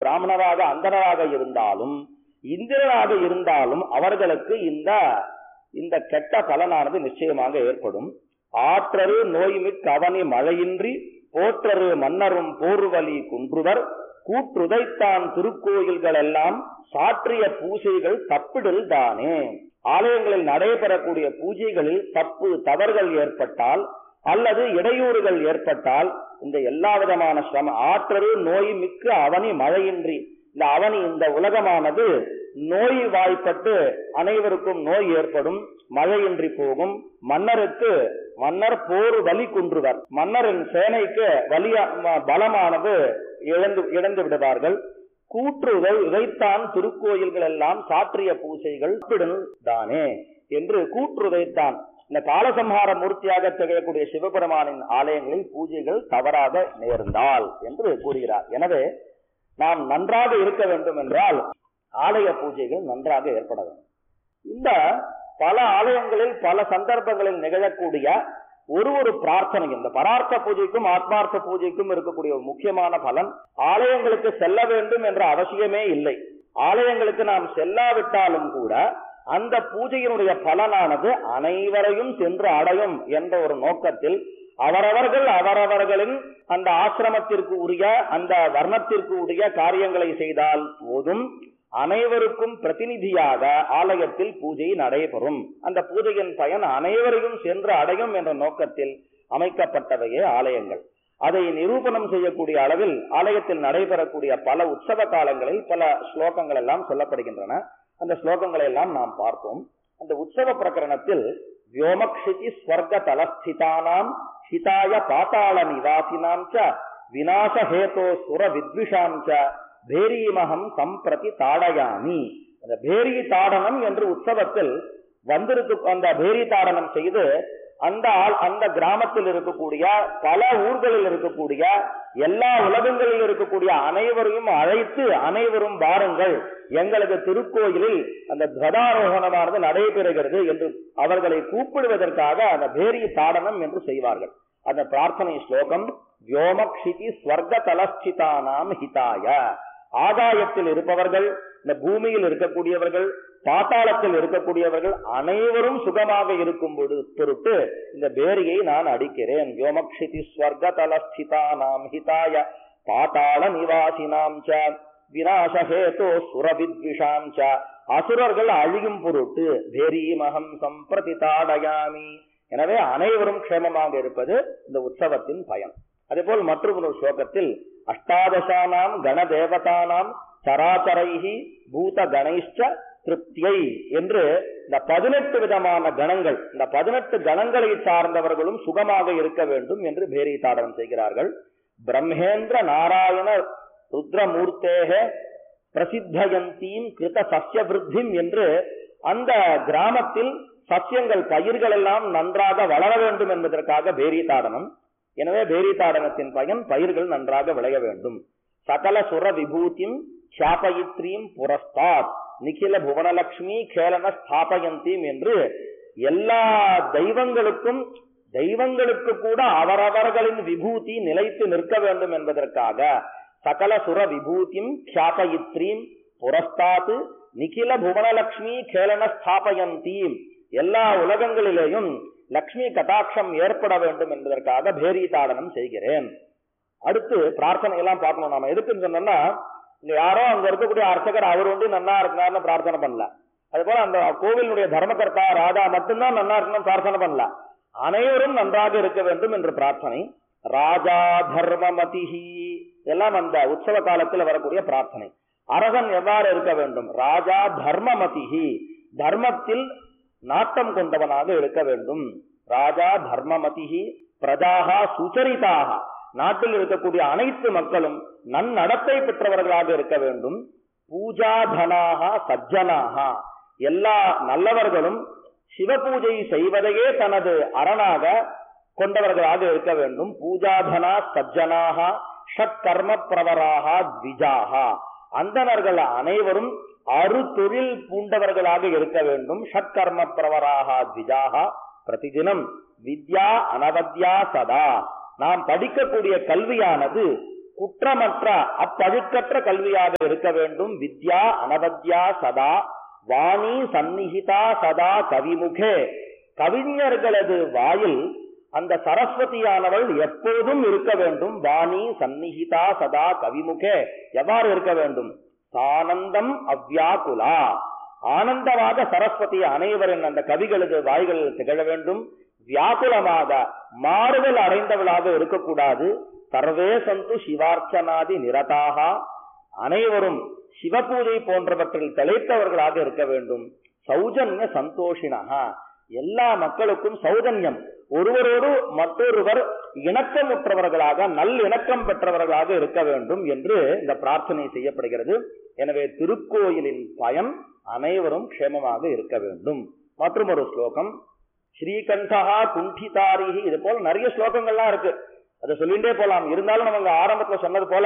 பிராமணராக அந்தனராக இருந்தாலும் இந்திரனாக இருந்தாலும் அவர்களுக்கு இந்த இந்த கெட்ட பலனானது நிச்சயமாக ஏற்படும் ஆற்றரு நோய்மிக் கவனி மழையின்றி போற்றரு மன்னரும் போர்வலி குன்றுவர் கூற்றுதைத்தான் திருக்கோயில்கள் எல்லாம் சாற்றிய பூசைகள் தப்பிடல் தானே ஆலயங்களில் நடைபெறக்கூடிய பூஜைகளில் தப்பு தவறுகள் ஏற்பட்டால் அல்லது இடையூறுகள் ஏற்பட்டால் இந்த எல்லா விதமான சிரம ஆற்றரு நோய் மிக்க அவனி மழையின்றி இந்த அவனி இந்த உலகமானது நோய் வாய்ப்பட்டு அனைவருக்கும் நோய் ஏற்படும் மழையின்றி போகும் மன்னருக்கு மன்னர் போர் வலி குன்றுவர் மன்னரின் சேனைக்கு வலிய ம- பலமானது இழந்து இழந்து விடுவார்கள் கூற்று உதை- உதைத்தான் திருக்கோயில்கள் எல்லாம் சாற்றிய பூசைகள் பிடல் தானே என்று கூற்று உதைத்தான் இந்த காலசம்ஹார மூர்த்தியாக திகழக்கூடிய சிவபெருமானின் ஆலயங்களில் பூஜைகள் தவறாக நேர்ந்தால் என்று கூறுகிறார் எனவே நாம் நன்றாக இருக்க வேண்டும் என்றால் ஆலய பூஜைகள் நன்றாக ஏற்பட வேண்டும் இந்த பல ஆலயங்களில் பல சந்தர்ப்பங்களில் நிகழக்கூடிய ஒரு ஒரு பிரார்த்தனை இந்த பரார்த்த பூஜைக்கும் ஆத்மார்த்த பூஜைக்கும் இருக்கக்கூடிய ஒரு முக்கியமான பலன் ஆலயங்களுக்கு செல்ல வேண்டும் என்ற அவசியமே இல்லை ஆலயங்களுக்கு நாம் செல்லாவிட்டாலும் கூட அந்த பூஜையினுடைய பலனானது அனைவரையும் சென்று அடையும் என்ற ஒரு நோக்கத்தில் அவரவர்கள் அவரவர்களின் அந்த ஆசிரமத்திற்கு உரிய அந்த வர்ணத்திற்கு உரிய காரியங்களை செய்தால் போதும் அனைவருக்கும் பிரதிநிதியாக ஆலயத்தில் பூஜை நடைபெறும் அந்த பூஜையின் பயன் அனைவரையும் சென்று அடையும் என்ற நோக்கத்தில் அமைக்கப்பட்டவையே ஆலயங்கள் அதை நிரூபணம் செய்யக்கூடிய அளவில் ஆலயத்தில் நடைபெறக்கூடிய பல உற்சவ காலங்களில் பல ஸ்லோகங்கள் எல்லாம் சொல்லப்படுகின்றன அந்த ஸ்லோகங்களை எல்லாம் நாம் பார்ப்போம் அந்த உற்சவ பிரகரணத்தில் வியோமக்ஷிதி ஸ்வர்க தலஸ்திதானாம் ஹிதாய பாதாள நிவாசினாம் ச விநாசஹேதோ சுர வித்விஷாம் ச பேரீமகம் சம்பிரதி தாடயாமி அந்த பேரி தாடனம் என்று உற்சவத்தில் வந்திருக்கு அந்த பேரி தாடனம் செய்து அந்த ஆள்- அந்த கிராமத்தில் இருக்கக்கூடிய பல ஊர்களில் இருக்கக்கூடிய எல்லா உலகங்களில் இருக்கக்கூடிய அனைவரையும் அழைத்து அனைவரும் வாருங்கள் எங்களது திருக்கோயிலில் அந்த கதாரோகணமானது நடைபெறுகிறது என்று அவர்களை கூப்பிடுவதற்காக அந்த பேரி தாடனம் என்று செய்வார்கள் அந்த பிரார்த்தனை ஸ்லோகம் வியோமக்ஷிதி ஸ்வர்க தலஸ்திதானாம் ஹிதாய ஆகாயத்தில் இருப்பவர்கள் இந்த பூமியில் இருக்கக்கூடியவர்கள் பாத்தாளத்தில் இருக்கக்கூடியவர்கள் அனைவரும் சுகமாக இருக்கும் பொடு- பொருட்டு இந்த பேரியை நான் அடிக்கிறேன் வியோமக்ஷிதி ஸ்வர்க தலஸ்திதானாம் ஹிதாய பாத்தாள நிவாசினாம் ச விநாசஹேதோ சுரவித்விஷாம் ச அசுரர்கள் அழியும் பொருட்டு பேரீமகம் சம்பிரதி தாடயாமி எனவே அனைவரும் க்ஷேமமாக இருப்பது இந்த உற்சவத்தின் பயன் அதேபோல் மற்றொரு ஸ்லோகத்தில் அஷ்டாதசானாம் கணதேவதானாம் சராச்சரைஹி பூத கணைஷ்ட திருப்தியை என்று இந்த பதினெட்டு விதமான கணங்கள் இந்த பதினெட்டு கணங்களை சார்ந்தவர்களும் சுகமாக இருக்க வேண்டும் என்று பேரி தாடனம் செய்கிறார்கள் பிரம்மேந்திர நாராயண ருத்ரமூர்த்தேக பிரசித்தயந்தீம் கிருத சஸ்ய விருத்திம் என்று அந்த கிராமத்தில் சஸ்யங்கள் பயிர்கள் எல்லாம் நன்றாக வளர வேண்டும் என்பதற்காக பேரி தாடனம் எனவே பேரி தாடனத்தின் பயன் பயிர்கள் நன்றாக விளைய வேண்டும் சகல சுர விபூதிம் சாபயித்ரீம் புரஸ்தாத் நிகில புவனலட்சுமி கேலன ஸ்தாபயந்தீம் என்று எல்லா தெய்வங்களுக்கும் தெய்வங்களுக்கு கூட அவரவர்களின் விபூதி நிலைத்து நிற்க வேண்டும் என்பதற்காக சகல சுர விபூதிம் சாபயித்ரீம் புரஸ்தாத் நிகில புவனலட்சுமி கேலன ஸ்தாபயந்தீம் எல்லா உலகங்களிலேயும் லக்ஷ்மி கடாட்சம் ஏற்பட வேண்டும் என்பதற்காக பேரி தாடனம் செய்கிறேன் அடுத்து பிரார்த்தனை எல்லாம் பார்க்கணும் நாம எதுக்குன்னு சொன்னோம்னா இங்க யாரோ அங்க இருக்கக்கூடிய அர்ச்சகர் அவர் வந்து நன்னா இருக்கிறாருன்னு பிரார்த்தனை பண்ணல அது போல அந்த கோவிலுடைய தர்மகர்த்தா ராஜா மட்டும்தான் நன்னா இருக்கணும் பிரார்த்தனை பண்ணல அனைவரும் நன்றாக இருக்க வேண்டும் என்று பிரார்த்தனை ராஜா தர்மமதிஹி எல்லாம் அந்த உற்சவ காலத்தில் வரக்கூடிய பிரார்த்தனை அரசன் எவ்வாறு இருக்க வேண்டும் ராஜா தர்மமதிஹி தர்மத்தில் நாட்டம் கொண்டவனாக இருக்க வேண்டும் ராஜா தர்மமதிஹி பிரஜாகா சுச்சரிதாக நாட்டில் இருக்கக்கூடிய அனைத்து மக்களும் நன்னடத்தை பெற்றவர்களாக இருக்க வேண்டும் பூஜாதனாக சஜ்ஜனாக எல்லா நல்லவர்களும் சிவ பூஜை செய்வதையே தனது அரணாக கொண்டவர்களாக இருக்க வேண்டும் பூஜாதனா சஜ்ஜனாக ஷட்கர்ம பிரவராக த்விஜாக அந்தணர்கள் அனைவரும் அரு தொழில் பூண்டவர்களாக இருக்க வேண்டும் ஷட்கர்ம பிரவராக த்விஜாக பிரதிதினம் வித்யா அனவத்யா சதா நாம் படிக்கக்கூடிய கல்வியானது குற்றமற்ற அப்பழுக்கற்ற கல்வியாக இருக்க வேண்டும் வித்யா அனவத்யா சதா வாணி சந்நிகிதா சதா கவிமுகே கவிஞர்களது வாயில் அந்த சரஸ்வதியானவள் எப்போதும் இருக்க வேண்டும் வாணி சந்நிகிதா சதா கவிமுகே எவ்வாறு இருக்க வேண்டும் சானந்தம் அவ்யாகுலா ஆனந்தமாக சரஸ்வதி அனைவரின் அந்த கவிகளது வாய்களில் திகழ வேண்டும் வியாகுலமாக மாறுதல் அடைந்தவளாக இருக்கக்கூடாது சர்வே சந்து சிவார்ச்சனாதி நிரதாக அனைவரும் சிவபூஜை போன்றவற்றில் திளைத்தவர்களாக இருக்க வேண்டும் சௌஜன்ய சந்தோஷினகா எல்லா மக்களுக்கும் சௌஜன்யம் ஒருவரோடு மற்றொருவர் இணக்கமுற்றவர்களாக நல்லிணக்கம் பெற்றவர்களாக இருக்க வேண்டும் என்று இந்த பிரார்த்தனை செய்யப்படுகிறது எனவே திருக்கோயிலின் பயன் அனைவரும் க்ஷேமமாக இருக்க வேண்டும் மற்றும் ஒரு ஸ்லோகம் ஸ்ரீகண்டகா குண்டிதாரிகி இது போல நிறைய ஸ்லோகங்கள்லாம் இருக்கு அதை சொல்லிட்டே போலாம் இருந்தாலும் நம்ம ஆரம்பத்துல சொன்னது போல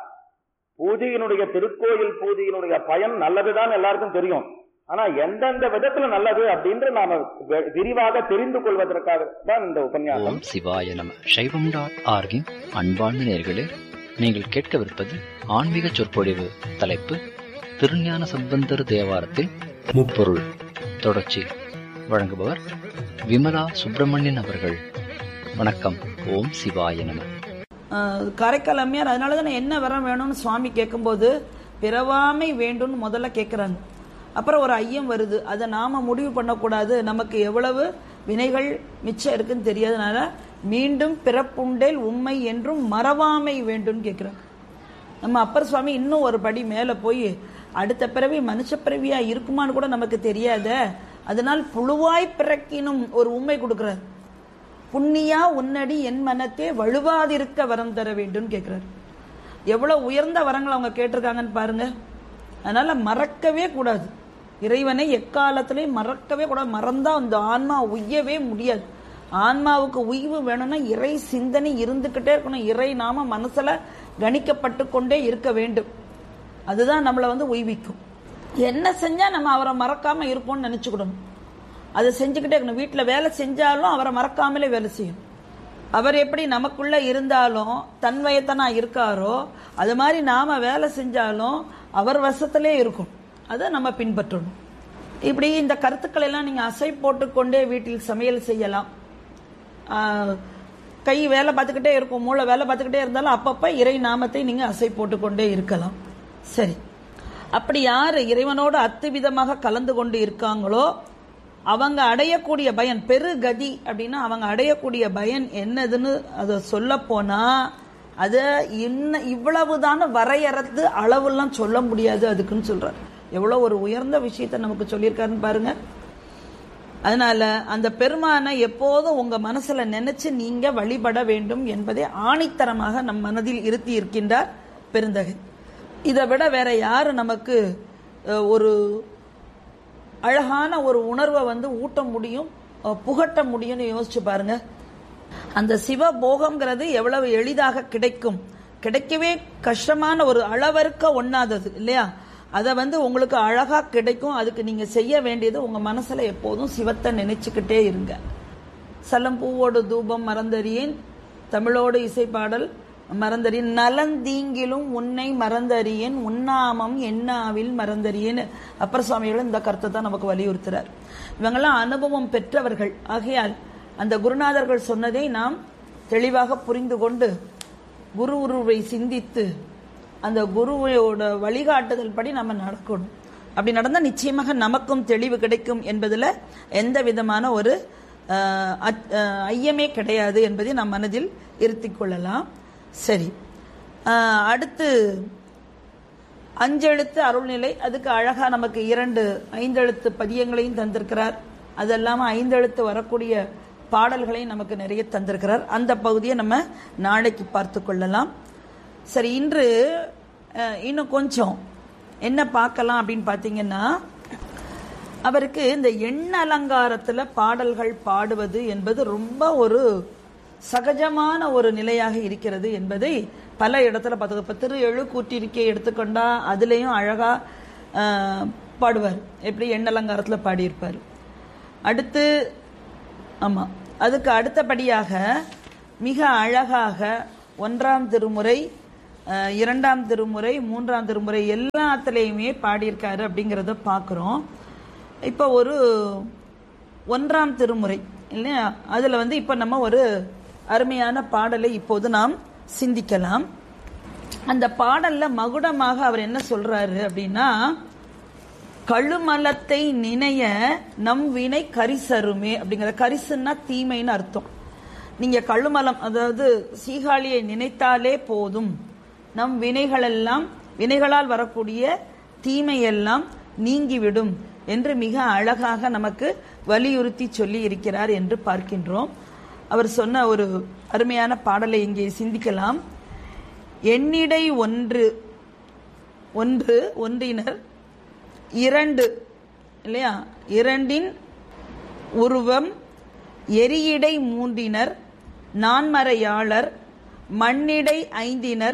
பூஜையினுடைய திருக்கோயில் பூஜையினுடைய பயன் நல்லதுதான் எல்லாருக்கும் தெரியும் ஆனா எந்தெந்த விதத்துல நல்லது அப்படின்னு நாம வெ- விரிவாக தெரிந்து கொள்வதற்காக தான் இந்த உபன்யாசம் ஓம் சிவாய நம சைவம் டாட் ஆர்கின் அன்பார்ந்த நேர்களே நீங்கள் கேட்கவிருப்பது ஆன்மீக சொற்பொழிவு தலைப்பு திருஞான சம்பந்தர் தேவாரத்தில் முப்பொருள் தொடர்ச்சி வழங்குபவர் விமலா சுப்பிரமணியன் அவர்கள் வணக்கம் ஓம் சிவாய நம ஆஹ் காரைக்கால் அம்மையார் அதனால தான் என்ன வரம் வேணும்னு சுவாமி கேட்கும்போது பிறவாமை வேண்டும்னு முதல்ல கேட்குறாங்க அப்புறம் ஒரு ஐயம் வருது அதை நாம முடிவு பண்ணக்கூடாது நமக்கு எவ்வளவு வினைகள் மிச்சம் இருக்குன்னு தெரியாதனால மீண்டும் பிறப்புண்டேல் உண்மை என்றும் மறவாமை வேண்டும்னு கேட்குறாங்க நம்ம அப்பர் சுவாமி இன்னும் ஒரு படி மேலே போய் அடுத்த பிறவி மனுஷ பிறவியா இருக்குமான்னு கூட நமக்கு தெரியாத அதனால் புழுவாய் பிறக்கினும் ஒரு உண்மை கொடுக்குறாரு புண்ணியா உன்னடி என் மனத்தே வழுவாதிருக்க வரம் தர வேண்டும் கேட்கிறார் எவ்வளவு உயர்ந்த வரங்கள் அவங்க கேட்டிருக்காங்கன்னு பாருங்க அதனால மறக்கவே கூடாது இறைவனை எக்காலத்திலையும் மறக்கவே கூடாது மறந்தா அந்த ஆன்மா உய்யவே முடியாது ஆன்மாவுக்கு உய்வு வேணும்னா இறை சிந்தனை இருந்துகிட்டே இருக்கணும் இறை நாம மனசுல கணிக்கப்பட்டு கொண்டே இருக்க வேண்டும் அதுதான் நம்மளை வந்து உய்விக்கும் என்ன செஞ்சா நம்ம அவரை மறக்காம இருப்போம்னு நினைச்சுக்கிடணும் அதை செஞ்சுக்கிட்டே இருக்கணும் வீட்டில் வேலை செஞ்சாலும் அவரை மறக்காமலே வேலை செய்யணும் அவர் எப்படி நமக்குள்ள இருந்தாலும் தன்வயத்தனா இருக்காரோ அது மாதிரி நாம வேலை செஞ்சாலும் அவர் வசத்திலே இருக்கும் அதை நம்ம பின்பற்றணும் இப்படி இந்த கருத்துக்களை எல்லாம் நீங்க அசை போட்டுக்கொண்டே வீட்டில் சமையல் செய்யலாம் ஆஹ், கை வேலை பார்த்துக்கிட்டே இருக்கும் மூளை வேலை பார்த்துக்கிட்டே இருந்தாலும் அப்பப்ப இறை நாமத்தை நீங்க அசை போட்டுக்கொண்டே இருக்கலாம் சரி அப்படி யாரு இறைவனோடு அத்துவிதமாக கலந்து கொண்டு இருக்காங்களோ அவங்க அடையக்கூடிய பயன் பெருகதி அப்படின்னா அவங்க அடையக்கூடிய பயன் என்னதுன்னு அதை சொல்ல போனா அதை இன்ன இவ்வளவுதான வரையறது அளவுலாம் சொல்ல முடியாது அதுக்குன்னு சொல்றாரு எவ்வளவு ஒரு உயர்ந்த விஷயத்த நமக்கு சொல்லியிருக்காருன்னு பாருங்க அதனால அந்த பெருமானை எப்போதும் உங்க மனசுல நினைச்சு நீங்க வழிபட வேண்டும் என்பதை ஆணித்தரமாக நம் மனதில் இருத்தி இருக்கின்றார் பெருந்தகை இதை விட வேற யாரு நமக்கு அஹ், ஒரு அழகான ஒரு உணர்வை வந்து ஊட்ட முடியும் அஹ், புகட்ட முடியும்னு யோசிச்சு பாருங்க அந்த சிவ போகம்ங்கிறது எவ்வளவு எளிதாக கிடைக்கும் கிடைக்கவே கஷ்டமான ஒரு அளவறுக்க ஒண்ணாதது இல்லையா அதை வந்து உங்களுக்கு அழகா கிடைக்கும் அதுக்கு நீங்க செய்ய வேண்டியது உங்க மனசுல எப்போதும் சிவத்தை நினைச்சுக்கிட்டே இருங்க சலம் பூவோடு தூபம் மறந்தறியேன் தமிழோடு இசைப்பாடல் மறந்தறியேன் நலந்தீங்கிலும் உன்னை மறந்தறியேன் உண்ணாமம் எண்ணாவில் மறந்தறியேன் அப்பர் சுவாமிகள் இந்த கருத்தை தான் நமக்கு வலியுறுத்துறார் இவங்கெல்லாம் அனுபவம் பெற்றவர்கள் ஆகையால் அந்த குருநாதர்கள் சொன்னதை நாம் தெளிவாக புரிந்து கொண்டு குரு உருவை சிந்தித்து அந்த குருவோட வழிகாட்டுதல் படி நம்ம நடக்கணும் அப்படி நடந்தால் நிச்சயமாக நமக்கும் தெளிவு கிடைக்கும் என்பதில் எந்த விதமான ஒரு ஆஹ், அச்- ஆஹ், ஐயமே கிடையாது என்பதை நம் மனதில் இருத்திக் கொள்ளலாம் சரி ஆஹ், அடுத்து அஞ்செழுத்து அருள்நிலை அதுக்கு அழகா நமக்கு இரண்டு ஐந்தெழுத்து பதியங்களையும் தந்திருக்கிறார் அது இல்லாம ஐந்தெழுத்து வரக்கூடிய பாடல்களையும் நமக்கு நிறைய தந்திருக்கிறார் அந்த பகுதியை நம்ம நாளைக்கு பார்த்து கொள்ளலாம் சரி இன்று அஹ், இன்னும் கொஞ்சம் என்ன பார்க்கலாம் அப்படின்னு பார்த்தீங்கன்னா அவருக்கு இந்த எண்ண அலங்காரத்துல பாடல்கள் பாடுவது என்பது ரொம்ப ஒரு சகஜமான ஒரு நிலையாக இருக்கிறது என்பதை பல இடத்துல பார்த்து இப்ப திரு எழுக்கூற்றிருக்கை எடுத்துக்கொண்டா அதுலேயும் அழகா ஆஹ், பாடுவார் எப்படி எண்ண அலங்காரத்துல பாடியிருப்பார் அடுத்து ஆமா அதுக்கு அடுத்தபடியாக மிக அழகாக ஒன்றாம் திருமுறை அஹ், இரண்டாம் திருமுறை மூன்றாம் திருமுறை எல்லாத்துலேயுமே பாடியிருக்காரு அப்படிங்கிறத பார்க்குறோம் இப்போ ஒரு ஒன்றாம் திருமுறை இல்லையா அதில் வந்து இப்போ நம்ம ஒரு அருமையான பாடலை இப்போது நாம் சிந்திக்கலாம் அந்த பாடல்ல மகுடமாக அவர் என்ன சொல்றாரு அப்படின்னா கழுமலத்தை நினைய நம் வினை கரிசருமே அப்படிங்கிற கரிசுன்னா தீமைன்னு அர்த்தம் நீங்க கழுமலம் அதாவது சீகாழியை நினைத்தாலே போதும் நம் வினைகளெல்லாம் வினைகளால் வரக்கூடிய தீமையெல்லாம் நீங்கிவிடும் என்று மிக அழகாக நமக்கு வலியுறுத்தி சொல்லி இருக்கிறார் என்று பார்க்கின்றோம் அவர் சொன்ன ஒரு அருமையான பாடலை இங்கே சிந்திக்கலாம் எண்ணிடை ஒன்று ஒன்று ஒன்றினர் இரண்டு இல்லையா இரண்டின் உருவம் எரியடை மூன்றினர் நான்மறையாளர் மண்ணிடை ஐந்தினர்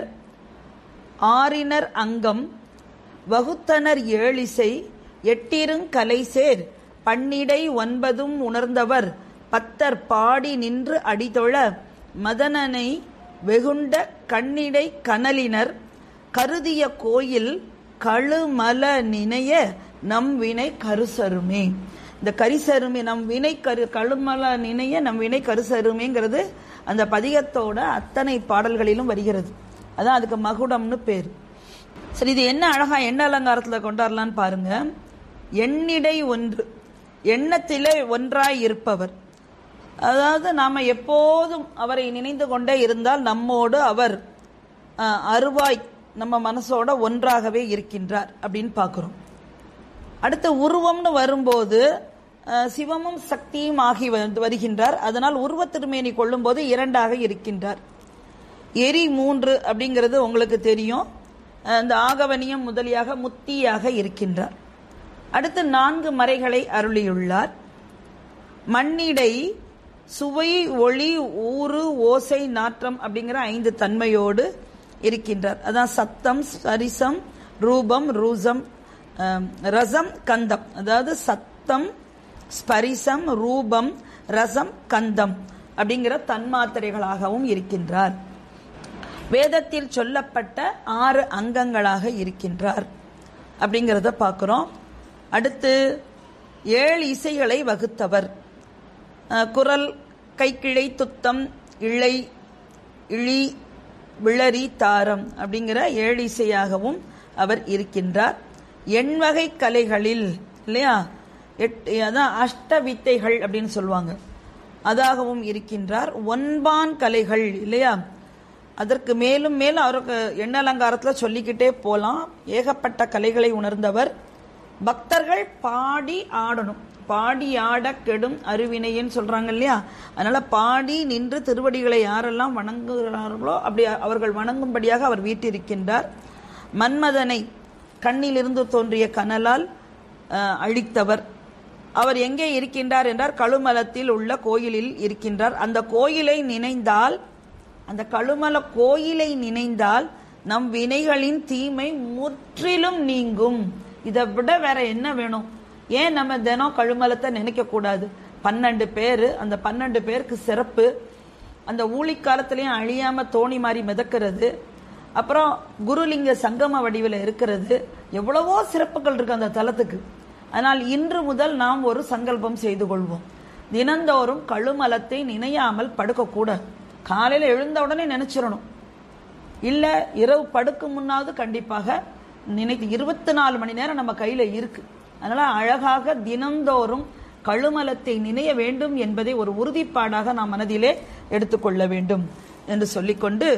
ஆறினர் அங்கம் வகுத்தனர் ஏழிசை எட்டிருங் கலைசேர் பன்னிடை ஒன்பதும் உணர்ந்தவர் பத்தர் பாடி நின்று அடிதொழ மதனனை வெகுண்ட கண்ணிடை கனலினர் கருதிய கோயில் கழுமல நினைய நம் வினை கருசருமே இந்த கரிசருமே நம் வினை கரு கழுமல நினைய நம் வினை கருசருமேங்கிறது அந்த பதிகத்தோட அத்தனை பாடல்களிலும் வருகிறது அதான் அதுக்கு மகுடம்னு பேர் சரி இது என்ன அழகா எண்ண அலங்காரத்துல கொண்டாடலான்னு பாருங்க எண்ணிடை ஒன்று எண்ணத்திலே ஒன்றாய் இருப்பவர் அதாவது நாம எப்போதும் அவரை நினைந்து கொண்டே இருந்தால் நம்மோடு அவர் அஹ், அருவாய் நம்ம மனசோட ஒன்றாகவே இருக்கின்றார் அப்படின்னு பார்க்கிறோம் அடுத்து உருவம்னு வரும்போது அஹ், சிவமும் சக்தியும் ஆகி வந்து வருகின்றார் அதனால் உருவத் திருமேனி கொள்ளும்போது இரண்டாக இருக்கின்றார் எரி மூன்று அப்படிங்கிறது உங்களுக்கு தெரியும் அஹ், இந்த ஆகவனியம் முதலியாக முத்தியாக இருக்கின்றார் அடுத்து நான்கு மறைகளை அருளியுள்ளார் மண்ணிடை சுவை ஒளி ஊறு ஓசை நாற்றம் அப்படிங்கிற ஐந்து தன்மையோடு இருக்கின்றார் அதான் சத்தம் சரிசம் ரூபம் ரூசம் அஹ், ரசம் கந்தம் அதாவது சத்தம் ஸ்பரிசம் ரூபம் ரசம் கந்தம் அப்படிங்கிற தன்மாத்திரைகளாகவும் இருக்கின்றார் வேதத்தில் சொல்லப்பட்ட ஆறு அங்கங்களாக இருக்கின்றார் அப்படிங்கிறத பார்க்கிறோம் அடுத்து ஏழு இசைகளை வகுத்தவர் அஹ், குரல் கைக்கிழை துத்தம் இழை இழி விளரி தாரம் அப்படிங்கிற ஏழு இசையாகவும் அவர் இருக்கின்றார் எண்வகை கலைகளில் இல்லையா எட் அதான் அஷ்ட வித்தைகள் அப்படின்னு சொல்லுவாங்க அதாகவும் இருக்கின்றார் ஒன்பான் கலைகள் இல்லையா அதற்கு மேலும் மேலும் அவருக்கு எண்ண அலங்காரத்தில் சொல்லிக்கிட்டே போலாம் ஏகப்பட்ட கலைகளை உணர்ந்தவர் பக்தர்கள் பாடி ஆடணும் பாடி ஆட கெடும் அருவினைன்னு சொல்றாங்க இல்லையா அதனால பாடி நின்று திருவடிகளை யாரெல்லாம் வணங்குகிறார்களோ அப்படி அவர்கள் வணங்கும்படியாக அவர் வீட்டிருக்கின்றார் மன்மதனை கண்ணிலிருந்து தோன்றிய கனலால் அஹ், அழித்தவர் அவர் எங்கே இருக்கின்றார் என்றார் கழுமலத்தில் உள்ள கோயிலில் இருக்கின்றார் அந்த கோயிலை நினைந்தால் அந்த கழுமல கோயிலை நினைந்தால் நம் வினைகளின் தீமை முற்றிலும் நீங்கும் இதை விட வேற என்ன வேணும் ஏன் நம்ம தினம் கழுமலத்தை நினைக்க கூடாது பன்னெண்டு பேர் அந்த பன்னெண்டு பேருக்கு சிறப்பு அந்த ஊழிக்காலத்திலையும் அழியாம தோணி மாதிரி மிதக்கிறது அப்புறம் குருலிங்க சங்கம வடிவில் இருக்கிறது எவ்வளவோ சிறப்புகள் இருக்கு அந்த தலத்துக்கு ஆனால் இன்று முதல் நாம் ஒரு சங்கல்பம் செய்து கொள்வோம் தினந்தோறும் கழுமலத்தை நினையாமல் படுக்கக்கூடாது காலையில் எழுந்த உடனே நினைச்சிடணும் இல்ல இரவு படுக்கும் முன்னாவது கண்டிப்பாக நினைத்து இருபத்தி நாலு மணி நேரம் நம்ம கையில இருக்கு அதனால அழகாக தினந்தோறும் கழுமலத்தை நினைய வேண்டும் என்பதை ஒரு உறுதிப்பாடாக நாம் மனதிலே எடுத்துக்கொள்ள வேண்டும் என்று சொல்லிக்கொண்டு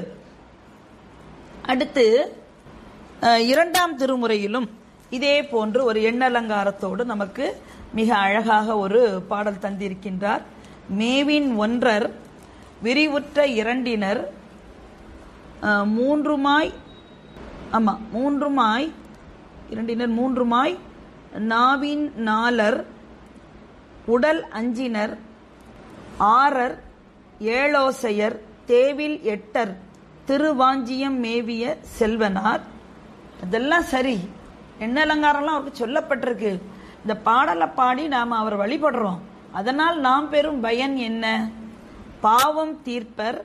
அடுத்து அஹ், இரண்டாம் திருமுறையிலும் இதே போன்று ஒரு எண்ணலங்காரத்தோடு நமக்கு மிக அழகாக ஒரு பாடல் தந்திருக்கின்றார் மேவின் ஒன்றர் விரிவுற்ற இரண்டினர் அஹ், மூன்றுமாய் ஆமா மூன்றுமாய் இரண்டினர் மூன்றுமாய் நாவின் நாலர் உடல் அஞ்சினர் ஆரர் ஏழோசையர் தேவில் எட்டர் திருவாஞ்சியம் மேவிய செல்வனார் இதெல்லாம் சரி என்ன அலங்காரம்லாம் அவருக்கு சொல்லப்பட்டிருக்கு இந்த பாடலை பாடி நாம் அவர் வழிபடுறோம் அதனால் நாம் பெறும் பயன் என்ன பாவம் தீர்ப்பர்